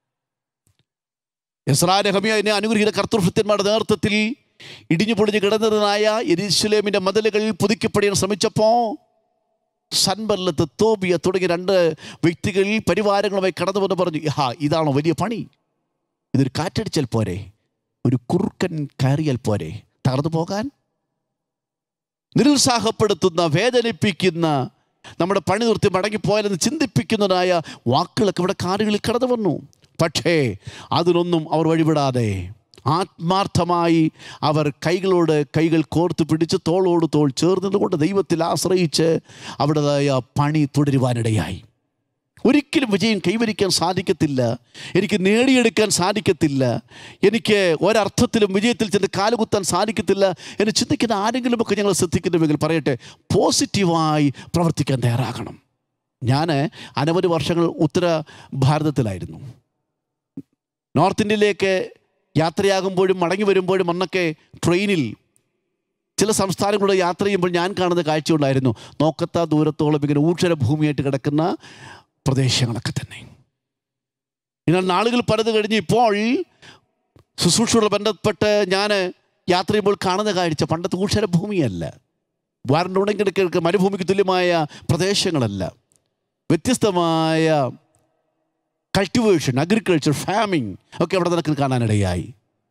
ഇസ്രായേൽ എന്നെ അനുഗ്രഹീത കർത്തൃഭൃത്യന്മാരുടെ നേതൃത്വത്തിൽ ഇടിഞ്ഞു പൊളിഞ്ഞു കിടന്നതായ എരിശുലേമിൻ്റെ മതിലുകൾ പുതുക്കിപ്പടിയാൻ ശ്രമിച്ചപ്പോൾ സൻബർലത്ത് തോബിയ തുടങ്ങിയ രണ്ട് വ്യക്തികൾ പരിവാരങ്ങളുമായി കടന്നു വന്ന് പറഞ്ഞു ഹാ ഇതാണോ വലിയ പണി ഇതൊരു കാറ്റടിച്ചാൽ പോരെ ഒരു കുറുക്കൻ കയറിയാൽ പോരെ തകർന്നു പോകാൻ നിരുത്സാഹപ്പെടുത്തുന്ന വേദനിപ്പിക്കുന്ന നമ്മുടെ പണി നിർത്തി മടങ്ങിപ്പോയാലെന്ന് ചിന്തിപ്പിക്കുന്നതായ വാക്കുകളൊക്കെ ഇവിടെ കാറുകളിൽ കടന്നു വന്നു പക്ഷേ അതിനൊന്നും അവർ വഴിവിടാതെ ആത്മാർത്ഥമായി അവർ കൈകളോട് കൈകൾ കോർത്ത് പിടിച്ച് തോളോട് തോൾ ചേർന്നതുകൊണ്ട് ദൈവത്തിൽ ആശ്രയിച്ച് അവിടേതായ പണി തുടരുവാനിടയായി ഒരിക്കലും വിജയം കൈവരിക്കാൻ സാധിക്കത്തില്ല എനിക്ക് നേടിയെടുക്കാൻ സാധിക്കത്തില്ല എനിക്ക് ഒരർത്ഥത്തിലും വിജയത്തിൽ ചെന്ന് കാലുകുത്താൻ സാധിക്കത്തില്ല എന്ന് ചിന്തിക്കുന്ന ആരെങ്കിലുമൊക്കെ ഞങ്ങൾ ശ്രദ്ധിക്കുന്നുവെങ്കിൽ പറയട്ടെ പോസിറ്റീവായി പ്രവർത്തിക്കാൻ തയ്യാറാകണം ഞാൻ അനവധി വർഷങ്ങൾ ഉത്തര ഭാരതത്തിലായിരുന്നു നോർത്ത് ഇന്ത്യയിലേക്ക് യാത്രയാകുമ്പോഴും മടങ്ങി വരുമ്പോഴും അന്നൊക്കെ ട്രെയിനിൽ ചില സംസ്ഥാനങ്ങളുടെ യാത്ര ചെയ്യുമ്പോൾ ഞാൻ കാണുന്ന കാഴ്ചയുണ്ടായിരുന്നു നോക്കത്ത ദൂരത്തോളം ഇങ്ങനെ ഊക്ഷര ഭൂമിയായിട്ട് കിടക്കുന്ന പ്രദേശങ്ങളൊക്കെ തന്നെ എന്നാൽ നാളുകൾ പലത് കഴിഞ്ഞ് ഇപ്പോൾ ശുശ്രൂഷയോട് ബന്ധപ്പെട്ട് ഞാൻ യാത്ര ചെയ്യുമ്പോൾ കാണുന്ന കാഴ്ച പണ്ടത്തെ ഊക്ഷര ഭൂമിയല്ല വാരണ്ടുണ്ടെങ്കിൽ കിടക്കുന്ന മരുഭൂമിക്ക് തുല്യമായ പ്രദേശങ്ങളല്ല വ്യത്യസ്തമായ കൾട്ടിവേഷൻ അഗ്രികൾച്ചർ ഫാമിംഗ് ഒക്കെ അവിടെ നിനക്ക് കാണാനിടയായി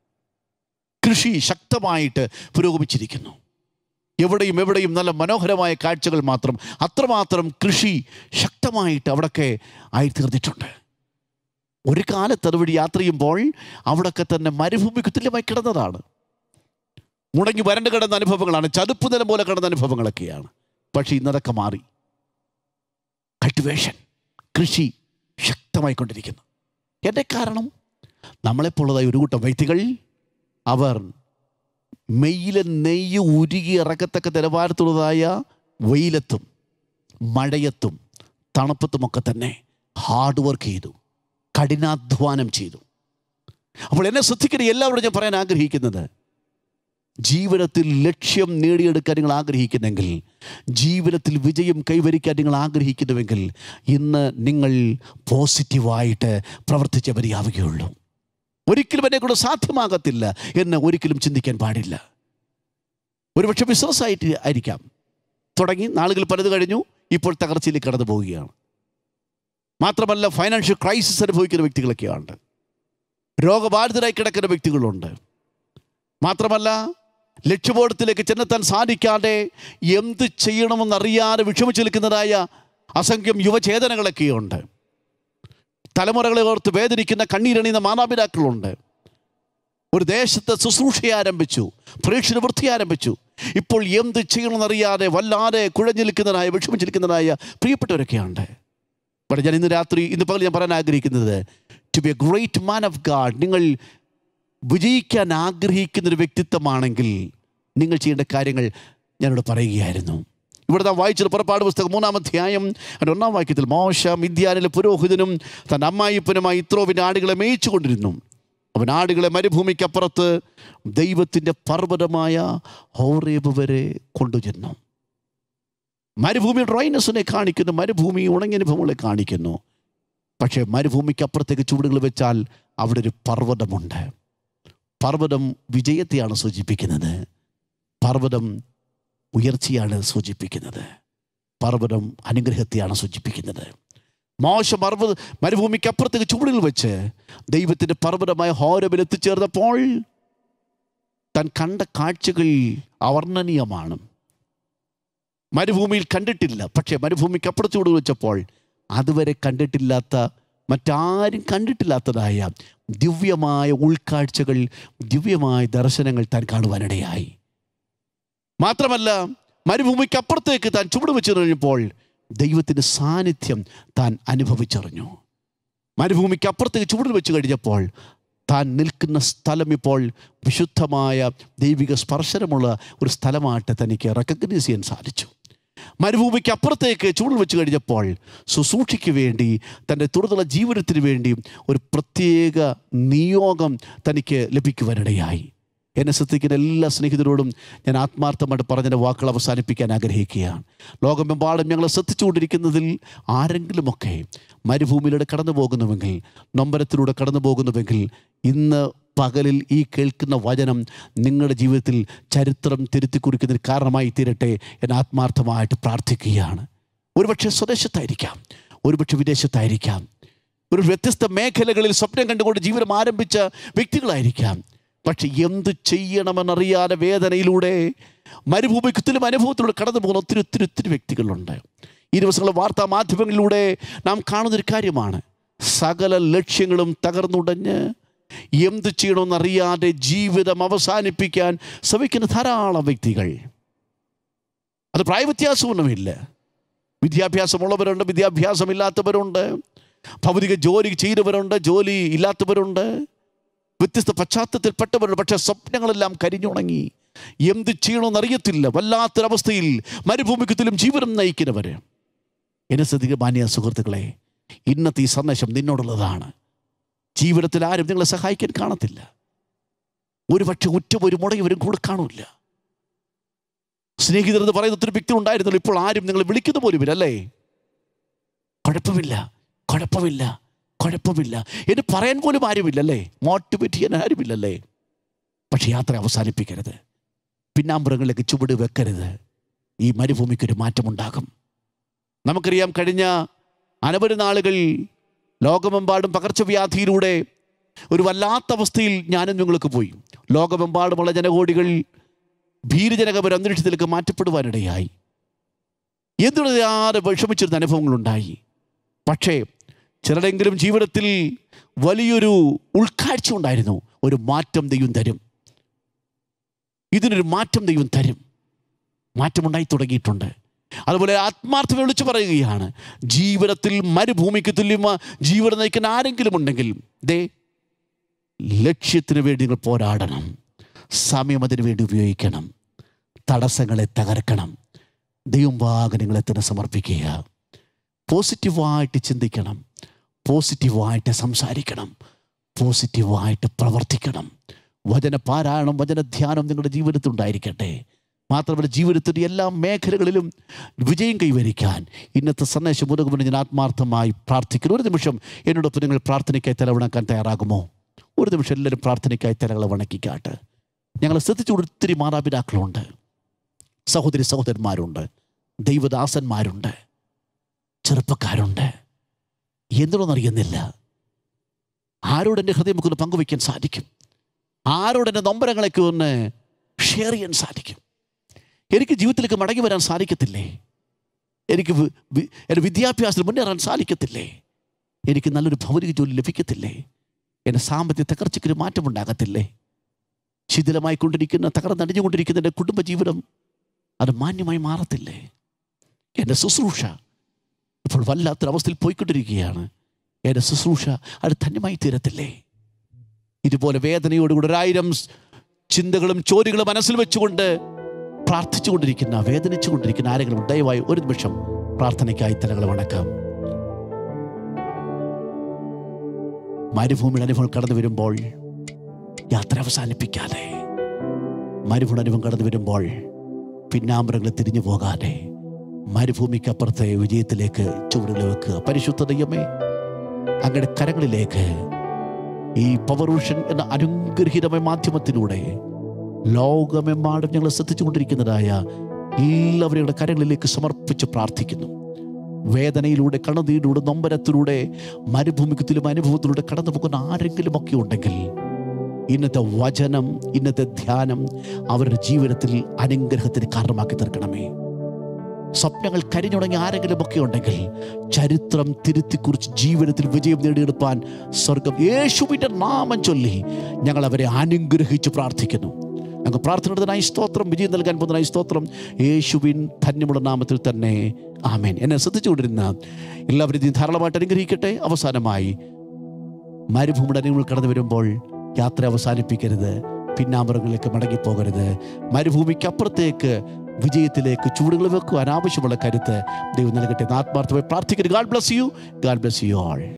കൃഷി ശക്തമായിട്ട് പുരോഗമിച്ചിരിക്കുന്നു എവിടെയും എവിടെയും നല്ല മനോഹരമായ കാഴ്ചകൾ മാത്രം അത്രമാത്രം കൃഷി ശക്തമായിട്ട് അവിടൊക്കെ ആയിത്തീർന്നിട്ടുണ്ട് ഒരു കാലത്ത് അതുവഴി യാത്ര ചെയ്യുമ്പോൾ അവിടൊക്കെ തന്നെ മരുഭൂമിക്ക് തുല്യമായി കിടന്നതാണ് മുടങ്ങി വരണ്ട് കിടന്ന അനുഭവങ്ങളാണ് ചതുപ്പ് നിലം പോലെ കിടന്ന അനുഭവങ്ങളൊക്കെയാണ് പക്ഷേ ഇന്നതൊക്കെ മാറി കൾട്ടിവേഷൻ കൃഷി ശക്തമായിക്കൊണ്ടിരിക്കുന്നു എൻ്റെ കാരണം നമ്മളെപ്പോഴുള്ളതായ ഒരു കൂട്ടം വ്യക്തികൾ അവർ മെയ്യിലെ നെയ്യ് ഉരുകി ഇറക്കത്തക്ക നിലവാരത്തുള്ളതായ വെയിലത്തും മഴയത്തും തണുപ്പത്തുമൊക്കെ തന്നെ ഹാർഡ് വർക്ക് ചെയ്തു കഠിനാധ്വാനം ചെയ്തു അപ്പോൾ എന്നെ ശ്രദ്ധിക്കുന്ന എല്ലാവരോടും ഞാൻ പറയാൻ ആഗ്രഹിക്കുന്നത് ജീവിതത്തിൽ ലക്ഷ്യം നേടിയെടുക്കാൻ നിങ്ങൾ ആഗ്രഹിക്കുന്നെങ്കിൽ ജീവിതത്തിൽ വിജയം കൈവരിക്കാൻ നിങ്ങൾ ആഗ്രഹിക്കുന്നുവെങ്കിൽ ഇന്ന് നിങ്ങൾ പോസിറ്റീവായിട്ട് പ്രവർത്തിച്ചേ മതിയാവുകയുള്ളൂ ഒരിക്കലും എന്നെ കൊണ്ട് സാധ്യമാകത്തില്ല എന്ന് ഒരിക്കലും ചിന്തിക്കാൻ പാടില്ല ഒരുപക്ഷെ ബിസിനസ്സായിട്ട് ആയിരിക്കാം തുടങ്ങി നാളുകൾ പലത് കഴിഞ്ഞു ഇപ്പോൾ തകർച്ചയിലേക്ക് കടന്നു പോവുകയാണ് മാത്രമല്ല ഫൈനാൻഷ്യൽ ക്രൈസിസ് അനുഭവിക്കുന്ന വ്യക്തികളൊക്കെയുണ്ട് രോഗബാധിതരായി കിടക്കുന്ന വ്യക്തികളുണ്ട് മാത്രമല്ല ലക്ഷ്യബോധത്തിലേക്ക് ചെന്നെത്താൻ സാധിക്കാതെ എന്ത് ചെയ്യണമെന്നറിയാതെ വിഷമിച്ച് നിൽക്കുന്നതായ അസംഖ്യം യുവചേതനകളൊക്കെയുണ്ട് തലമുറകളെ ഓർത്ത് വേദനിക്കുന്ന കണ്ണീരണിയുന്ന മാതാപിതാക്കളുണ്ട് ഒരു ദേശത്ത് ശുശ്രൂഷ ആരംഭിച്ചു പ്രേക്ഷണ വൃത്തി ആരംഭിച്ചു ഇപ്പോൾ എന്ത് ചെയ്യണമെന്നറിയാതെ വല്ലാതെ കുഴഞ്ഞു നിൽക്കുന്നതായ വിഷമിച്ച് നിൽക്കുന്നതായ പ്രിയപ്പെട്ടവരൊക്കെയുണ്ട് ഇവിടെ ഞാൻ ഇന്ന് രാത്രി ഇന്ന് പകൽ ഞാൻ പറയാൻ ആഗ്രഹിക്കുന്നത് to be a great man of God നിങ്ങൾ വിജയിക്കാൻ ആഗ്രഹിക്കുന്ന ഒരു വ്യക്തിത്വമാണെങ്കിൽ നിങ്ങൾ ചെയ്യേണ്ട കാര്യങ്ങൾ ഞാനിവിടെ പറയുകയായിരുന്നു ഇവിടെ നാം വായിച്ചത് പുറപ്പാട് പുസ്തകം മൂന്നാം അധ്യായം അതിൻ്റെ ഒന്നാം വാക്യത്തിൽ മോശ മിഥ്യാനിലെ പുരോഹിതനും തൻ്റെ അമ്മായിപ്പനുമായി ഇത്രോവിൻ്റെ ആടുകളെ മേയിച്ചു കൊണ്ടിരുന്നു അവൻ ആടുകളെ മരുഭൂമിക്കപ്പുറത്ത് ദൈവത്തിൻ്റെ പർവ്വതമായ ഹോറേബ് വരെ കൊണ്ടുചെന്നു മരുഭൂമി ഡ്രൈനസിനെ കാണിക്കുന്നു മരുഭൂമി ഉണങ്ങിയ അനുഭവങ്ങളെ കാണിക്കുന്നു പക്ഷേ മരുഭൂമിക്ക് അപ്പുറത്തേക്ക് ചൂടുകൾ വെച്ചാൽ അവിടെ ഒരു പർവ്വതമുണ്ട് പർവ്വതം വിജയത്തെയാണ് സൂചിപ്പിക്കുന്നത് പർവ്വതം ഉയർച്ചയാണ് സൂചിപ്പിക്കുന്നത് പർവ്വതം അനുഗ്രഹത്തെയാണ് സൂചിപ്പിക്കുന്നത് മോശ പർവ്വത മരുഭൂമിക്ക് അപ്പുറത്തേക്ക് ചൂടുകൾ വെച്ച് ദൈവത്തിൻ്റെ പർവ്വതമായ ഹോരബിൽ എത്തിച്ചേർന്നപ്പോൾ താൻ കണ്ട കാഴ്ചകൾ അവർണ്ണനീയമാണ് മരുഭൂമിയിൽ കണ്ടിട്ടില്ല പക്ഷേ മരുഭൂമിക്ക് അപ്പുറത്ത് ചൂടുകൾ വെച്ചപ്പോൾ അതുവരെ കണ്ടിട്ടില്ലാത്ത മറ്റാരും കണ്ടിട്ടില്ലാത്തതായ ദിവ്യമായ ഉൾക്കാഴ്ചകൾ ദിവ്യമായ ദർശനങ്ങൾ താൻ കാണുവാനിടയായി മാത്രമല്ല മരുഭൂമിക്ക് അപ്പുറത്തേക്ക് താൻ ചുവട് വെച്ച് കഴിഞ്ഞപ്പോൾ ദൈവത്തിൻ്റെ സാന്നിധ്യം താൻ അനുഭവിച്ചറിഞ്ഞു മരുഭൂമിക്ക് അപ്പുറത്തേക്ക് ചുവട് വെച്ച് കഴിഞ്ഞപ്പോൾ താൻ നിൽക്കുന്ന സ്ഥലം ഇപ്പോൾ വിശുദ്ധമായ ദൈവിക സ്പർശനമുള്ള ഒരു സ്ഥലമായിട്ട് തനിക്ക് റെക്കഗ്നൈസ് ചെയ്യാൻ സാധിച്ചു മരുഭൂമിക്ക് അപ്പുറത്തേക്ക് ചൂട് വെച്ച് കഴിഞ്ഞപ്പോൾ ശുശ്രൂഷയ്ക്ക് വേണ്ടി തൻ്റെ തുടർന്നുള്ള ജീവിതത്തിന് വേണ്ടി ഒരു പ്രത്യേക നിയോഗം തനിക്ക് ലഭിക്കുവാനിടയായി എന്നെ ശ്രദ്ധിക്കുന്ന എല്ലാ സ്നേഹിതരോടും ഞാൻ ആത്മാർത്ഥമായിട്ട് പറഞ്ഞതിൻ്റെ വാക്കുകൾ അവസാനിപ്പിക്കാൻ ആഗ്രഹിക്കുകയാണ് ലോകമെമ്പാടും ഞങ്ങൾ ശ്രദ്ധിച്ചുകൊണ്ടിരിക്കുന്നതിൽ ആരെങ്കിലുമൊക്കെ മരുഭൂമിയിലൂടെ കടന്നു പോകുന്നുവെങ്കിൽ നൊമ്പരത്തിലൂടെ കടന്നു പോകുന്നുവെങ്കിൽ ഇന്ന് പകലിൽ ഈ കേൾക്കുന്ന വചനം നിങ്ങളുടെ ജീവിതത്തിൽ ചരിത്രം തിരുത്തി കുറിക്കുന്നതിന് കാരണമായി തീരട്ടെ എന്ന് ആത്മാർത്ഥമായിട്ട് പ്രാർത്ഥിക്കുകയാണ് ഒരുപക്ഷെ സ്വദേശത്തായിരിക്കാം ഒരുപക്ഷെ വിദേശത്തായിരിക്കാം ഒരു വ്യത്യസ്ത മേഖലകളിൽ സ്വപ്നം കണ്ടുകൊണ്ട് ജീവിതം ആരംഭിച്ച വ്യക്തികളായിരിക്കാം പക്ഷെ എന്ത് ചെയ്യണമെന്നറിയാതെ വേദനയിലൂടെ മരുഭൂമിക്കത്തിലും അനുഭവത്തിലൂടെ കടന്നു പോകുന്ന ഒത്തിരി ഒത്തിരി ഒത്തിരി വ്യക്തികളുണ്ട് ഈ ദിവസങ്ങളെ വാർത്താ മാധ്യമങ്ങളിലൂടെ നാം കാണുന്നൊരു കാര്യമാണ് സകല ലക്ഷ്യങ്ങളും തകർന്നുടഞ്ഞ് എന്ത് ചെയ്യണമെന്നറിയാതെ ജീവിതം അവസാനിപ്പിക്കാൻ ശ്രമിക്കുന്ന ധാരാളം വ്യക്തികൾ അത് പ്രായവ്യത്യാസമൊന്നുമില്ല വിദ്യാഭ്യാസമുള്ളവരുണ്ട് വിദ്യാഭ്യാസമില്ലാത്തവരുണ്ട് ഭൗതിക ജോലി ചെയ്തവരുണ്ട് ജോലി ഇല്ലാത്തവരുണ്ട് വ്യത്യസ്ത പശ്ചാത്തലത്തിൽപ്പെട്ടവരുണ്ട് പക്ഷേ സ്വപ്നങ്ങളെല്ലാം കരിഞ്ഞുണങ്ങി എന്ത് ചെയ്യണമെന്നറിയത്തില്ല വല്ലാത്തൊരവസ്ഥയിൽ മരുഭൂമിക്കത്തിലും ജീവനം നയിക്കുന്നവർ എന്നെ ശ്രദ്ധിക്കുക മാന്യ സുഹൃത്തുക്കളെ ഇന്നത്തെ ഈ സന്ദേശം നിന്നോടുള്ളതാണ് ജീവിതത്തിൽ ആരും നിങ്ങളെ സഹായിക്കാൻ കാണത്തില്ല ഒരു പക്ഷെ ഉറ്റം ഒരു മുടയവരും കൂടെ കാണില്ല സ്നേഹിതർ എന്ന് പറയുന്ന ഒത്തിരി വ്യക്തി ഉണ്ടായിരുന്നല്ലോ ഇപ്പോൾ ആരും നിങ്ങളെ വിളിക്കുന്ന പോലും അല്ലേ കുഴപ്പമില്ല കുഴപ്പമില്ല കുഴപ്പമില്ല എന്ന് പറയാൻ പോലും ആരുമില്ലല്ലേ മോട്ടിവേറ്റ് ചെയ്യാൻ ആരുമില്ലല്ലേ പക്ഷെ യാത്ര അവസാനിപ്പിക്കരുത് പിന്നാമ്പുറങ്ങളിലേക്ക് ചുവട് വെക്കരുത് ഈ മരുഭൂമിക്കൊരു മാറ്റമുണ്ടാകും നമുക്കറിയാം കഴിഞ്ഞ അനവധി നാളുകൾ ലോകമെമ്പാടും പകർച്ചവ്യാധിയിലൂടെ ഒരു വല്ലാത്ത അവസ്ഥയിൽ ഞാനും നിങ്ങൾക്ക് പോയി ലോകമെമ്പാടുമുള്ള ജനകോടികൾ ഭീരുജനകപര അന്തരീക്ഷത്തിലേക്ക് മാറ്റപ്പെടുവാനിടയായി എന്തുടയാതെ വിഷമിച്ചിരുന്ന അനുഭവങ്ങളുണ്ടായി പക്ഷേ ചിലരെങ്കിലും ജീവിതത്തിൽ വലിയൊരു ഉൾക്കാഴ്ച ഉണ്ടായിരുന്നു ഒരു മാറ്റം ദൈവം തരും ഇതിനൊരു മാറ്റം ദൈവം തരും മാറ്റമുണ്ടായി തുടങ്ങിയിട്ടുണ്ട് അതുപോലെ ആത്മാർത്ഥം വിളിച്ചു പറയുകയാണ് ജീവിതത്തിൽ മരുഭൂമിക്ക് തുല്യമ ജീവിതം നയിക്കുന്ന ആരെങ്കിലും ഉണ്ടെങ്കിൽ ദേ ലക്ഷ്യത്തിന് വേണ്ടി നിങ്ങൾ പോരാടണം സമയം അതിനു വേണ്ടി ഉപയോഗിക്കണം തടസ്സങ്ങളെ തകർക്കണം ദൈവം വാഹനങ്ങളെ തന്നെ സമർപ്പിക്കുക പോസിറ്റീവായിട്ട് ചിന്തിക്കണം പോസിറ്റീവായിട്ട് സംസാരിക്കണം പോസിറ്റീവായിട്ട് പ്രവർത്തിക്കണം വചനപാരായണം വചനധ്യാനം നിങ്ങളുടെ ജീവിതത്തിൽ ഉണ്ടായിരിക്കട്ടെ മാത്രമല്ല ജീവിതത്തിൻ്റെ എല്ലാ മേഖലകളിലും വിജയം കൈവരിക്കാൻ ഇന്നത്തെ സന്ദേശം ഉതകുമെന്ന് ഞാൻ ആത്മാർത്ഥമായി പ്രാർത്ഥിക്കുന്നു ഒരു നിമിഷം എന്നോടൊപ്പം നിങ്ങൾ പ്രാർത്ഥനയ്ക്കായി തലവണക്കാൻ തയ്യാറാകുമോ ഒരു നിമിഷം എല്ലാവരും പ്രാർത്ഥനയ്ക്കായി തലകളെ വണക്കിക്കാട്ട് ഞങ്ങൾ ശ്രദ്ധിച്ചു ഒത്തിരി മാതാപിതാക്കളുണ്ട് സഹോദരി സഹോദരന്മാരുണ്ട് ദൈവദാസന്മാരുണ്ട് ചെറുപ്പക്കാരുണ്ട് എന്തുകൊണ്ടെന്നറിയുന്നില്ല ആരോട് എൻ്റെ ഹൃദയം നമുക്കൊന്ന് പങ്കുവയ്ക്കാൻ സാധിക്കും ആരോട് എൻ്റെ നൊമ്പരങ്ങളൊക്കെ ഒന്ന് ഷെയർ ചെയ്യാൻ സാധിക്കും എനിക്ക് ജീവിതത്തിലേക്ക് മടങ്ങി വരാൻ സാധിക്കത്തില്ലേ എനിക്ക് വി- വി- എൻ്റെ വിദ്യാഭ്യാസത്തിൽ മുന്നേറാൻ സാധിക്കത്തില്ലേ എനിക്ക് നല്ലൊരു ഭൗതിക ജോലി ലഭിക്കത്തില്ലേ എൻ്റെ സാമ്പത്തിക തകർച്ചയ്ക്കൊരു മാറ്റമുണ്ടാകത്തില്ലേ ശിഥിലമായി കൊണ്ടിരിക്കുന്ന തകർന്നടിഞ്ഞുകൊണ്ടിരിക്കുന്ന എൻ്റെ കുടുംബജീവിതം അത് മാന്യമായി മാറത്തില്ലേ എൻ്റെ ശുശ്രൂഷ ഇപ്പോൾ വല്ലാത്തൊരവസ്ഥയിൽ പോയിക്കൊണ്ടിരിക്കുകയാണ് എൻ്റെ ശുശ്രൂഷ അത് ധന്യമായി തീരത്തില്ലേ ഇതുപോലെ വേദനയോടുകൂടി ഒരായിരം സ് ചിന്തകളും ചോദ്യങ്ങളും മനസ്സിൽ വെച്ചുകൊണ്ട് പ്രാർത്ഥിച്ചുകൊണ്ടിരിക്കുന്ന വേദനിച്ചുകൊണ്ടിരിക്കുന്ന ആരെങ്കിലും ദയവായി ഒരു നിമിഷം പ്രാർത്ഥനയ്ക്കായി തലകൾ വണക്കാം മരുഭൂമിയുടെ അനുഭവം കടന്നു വരുമ്പോൾ യാത്ര അവസാനിപ്പിക്കാതെ മരുഭൂമി അനുഭവം കടന്നു വരുമ്പോൾ പിന്നാമ്പരങ്ങൾ തിരിഞ്ഞു പോകാതെ മരുഭൂമിക്കപ്പുറത്തെ വിജയത്തിലേക്ക് ചുവടുകൾ വെക്കുക പരിശുദ്ധ ദൈവമേ അങ്ങയുടെ കരങ്ങളിലേക്ക് ഈ പവറൂഷൻ എന്ന അനുഗ്രഹീതമായ മാധ്യമത്തിലൂടെ ലോകമെമ്പാടും ഞങ്ങൾ ശ്രദ്ധിച്ചുകൊണ്ടിരിക്കുന്നതായ എല്ലാവരും ഞങ്ങളുടെ കരങ്ങളിലേക്ക് സമർപ്പിച്ച് പ്രാർത്ഥിക്കുന്നു വേദനയിലൂടെ കണ്ണുനീരിലൂടെ നൊമ്പരത്തിലൂടെ മരുഭൂമിക്കത്തിലും അനുഭവത്തിലൂടെ കടന്നു പോകുന്ന ആരെങ്കിലും ഒക്കെ ഉണ്ടെങ്കിൽ ഇന്നത്തെ വചനം ഇന്നത്തെ ധ്യാനം അവരുടെ ജീവിതത്തിൽ അനുഗ്രഹത്തിന് കാരണമാക്കി തീർക്കണമേ സ്വപ്നങ്ങൾ കരിഞ്ഞുടങ്ങി ആരെങ്കിലും ഒക്കെ ഉണ്ടെങ്കിൽ ചരിത്രം തിരുത്തിക്കുറിച്ച് ജീവിതത്തിൽ വിജയം നേടിയെടുപ്പാൻ സ്വർഗം യേശുവിൻ്റെ നാമം ചൊല്ലി ഞങ്ങൾ അവരെ അനുഗ്രഹിച്ച് പ്രാർത്ഥിക്കുന്നു ഞങ്ങൾ പ്രാർത്ഥനയുടേതിനായി സ്തോത്രം വിജയം നൽകാൻ പോകുന്നതിനായി സ്തോത്രം യേശുവിൻ ധന്യമുള്ള നാമത്തിൽ തന്നെ ആമേൻ എന്നെ ശ്രദ്ധിച്ചുകൊണ്ടിരുന്ന എല്ലാവരും ഇതിന് ധാരാളമായിട്ട് അനുഗ്രഹിക്കട്ടെ അവസാനമായി മരുഭൂമിയുടെ അനുഭവങ്ങൾ കടന്നു വരുമ്പോൾ യാത്ര അവസാനിപ്പിക്കരുത് പിന്നാമ്പറങ്ങളിലേക്ക് മടങ്ങിപ്പോകരുത് മരുഭൂമിക്കപ്പുറത്തേക്ക് വിജയത്തിലേക്ക് ചൂടുകൾ വെക്കുവാൻ ആവശ്യമുള്ള കരുത്ത് ദൈവം നൽകട്ടെ എന്ന് ആത്മാർത്ഥമായി പ്രാർത്ഥിക്കരുത് God bless you God bless you all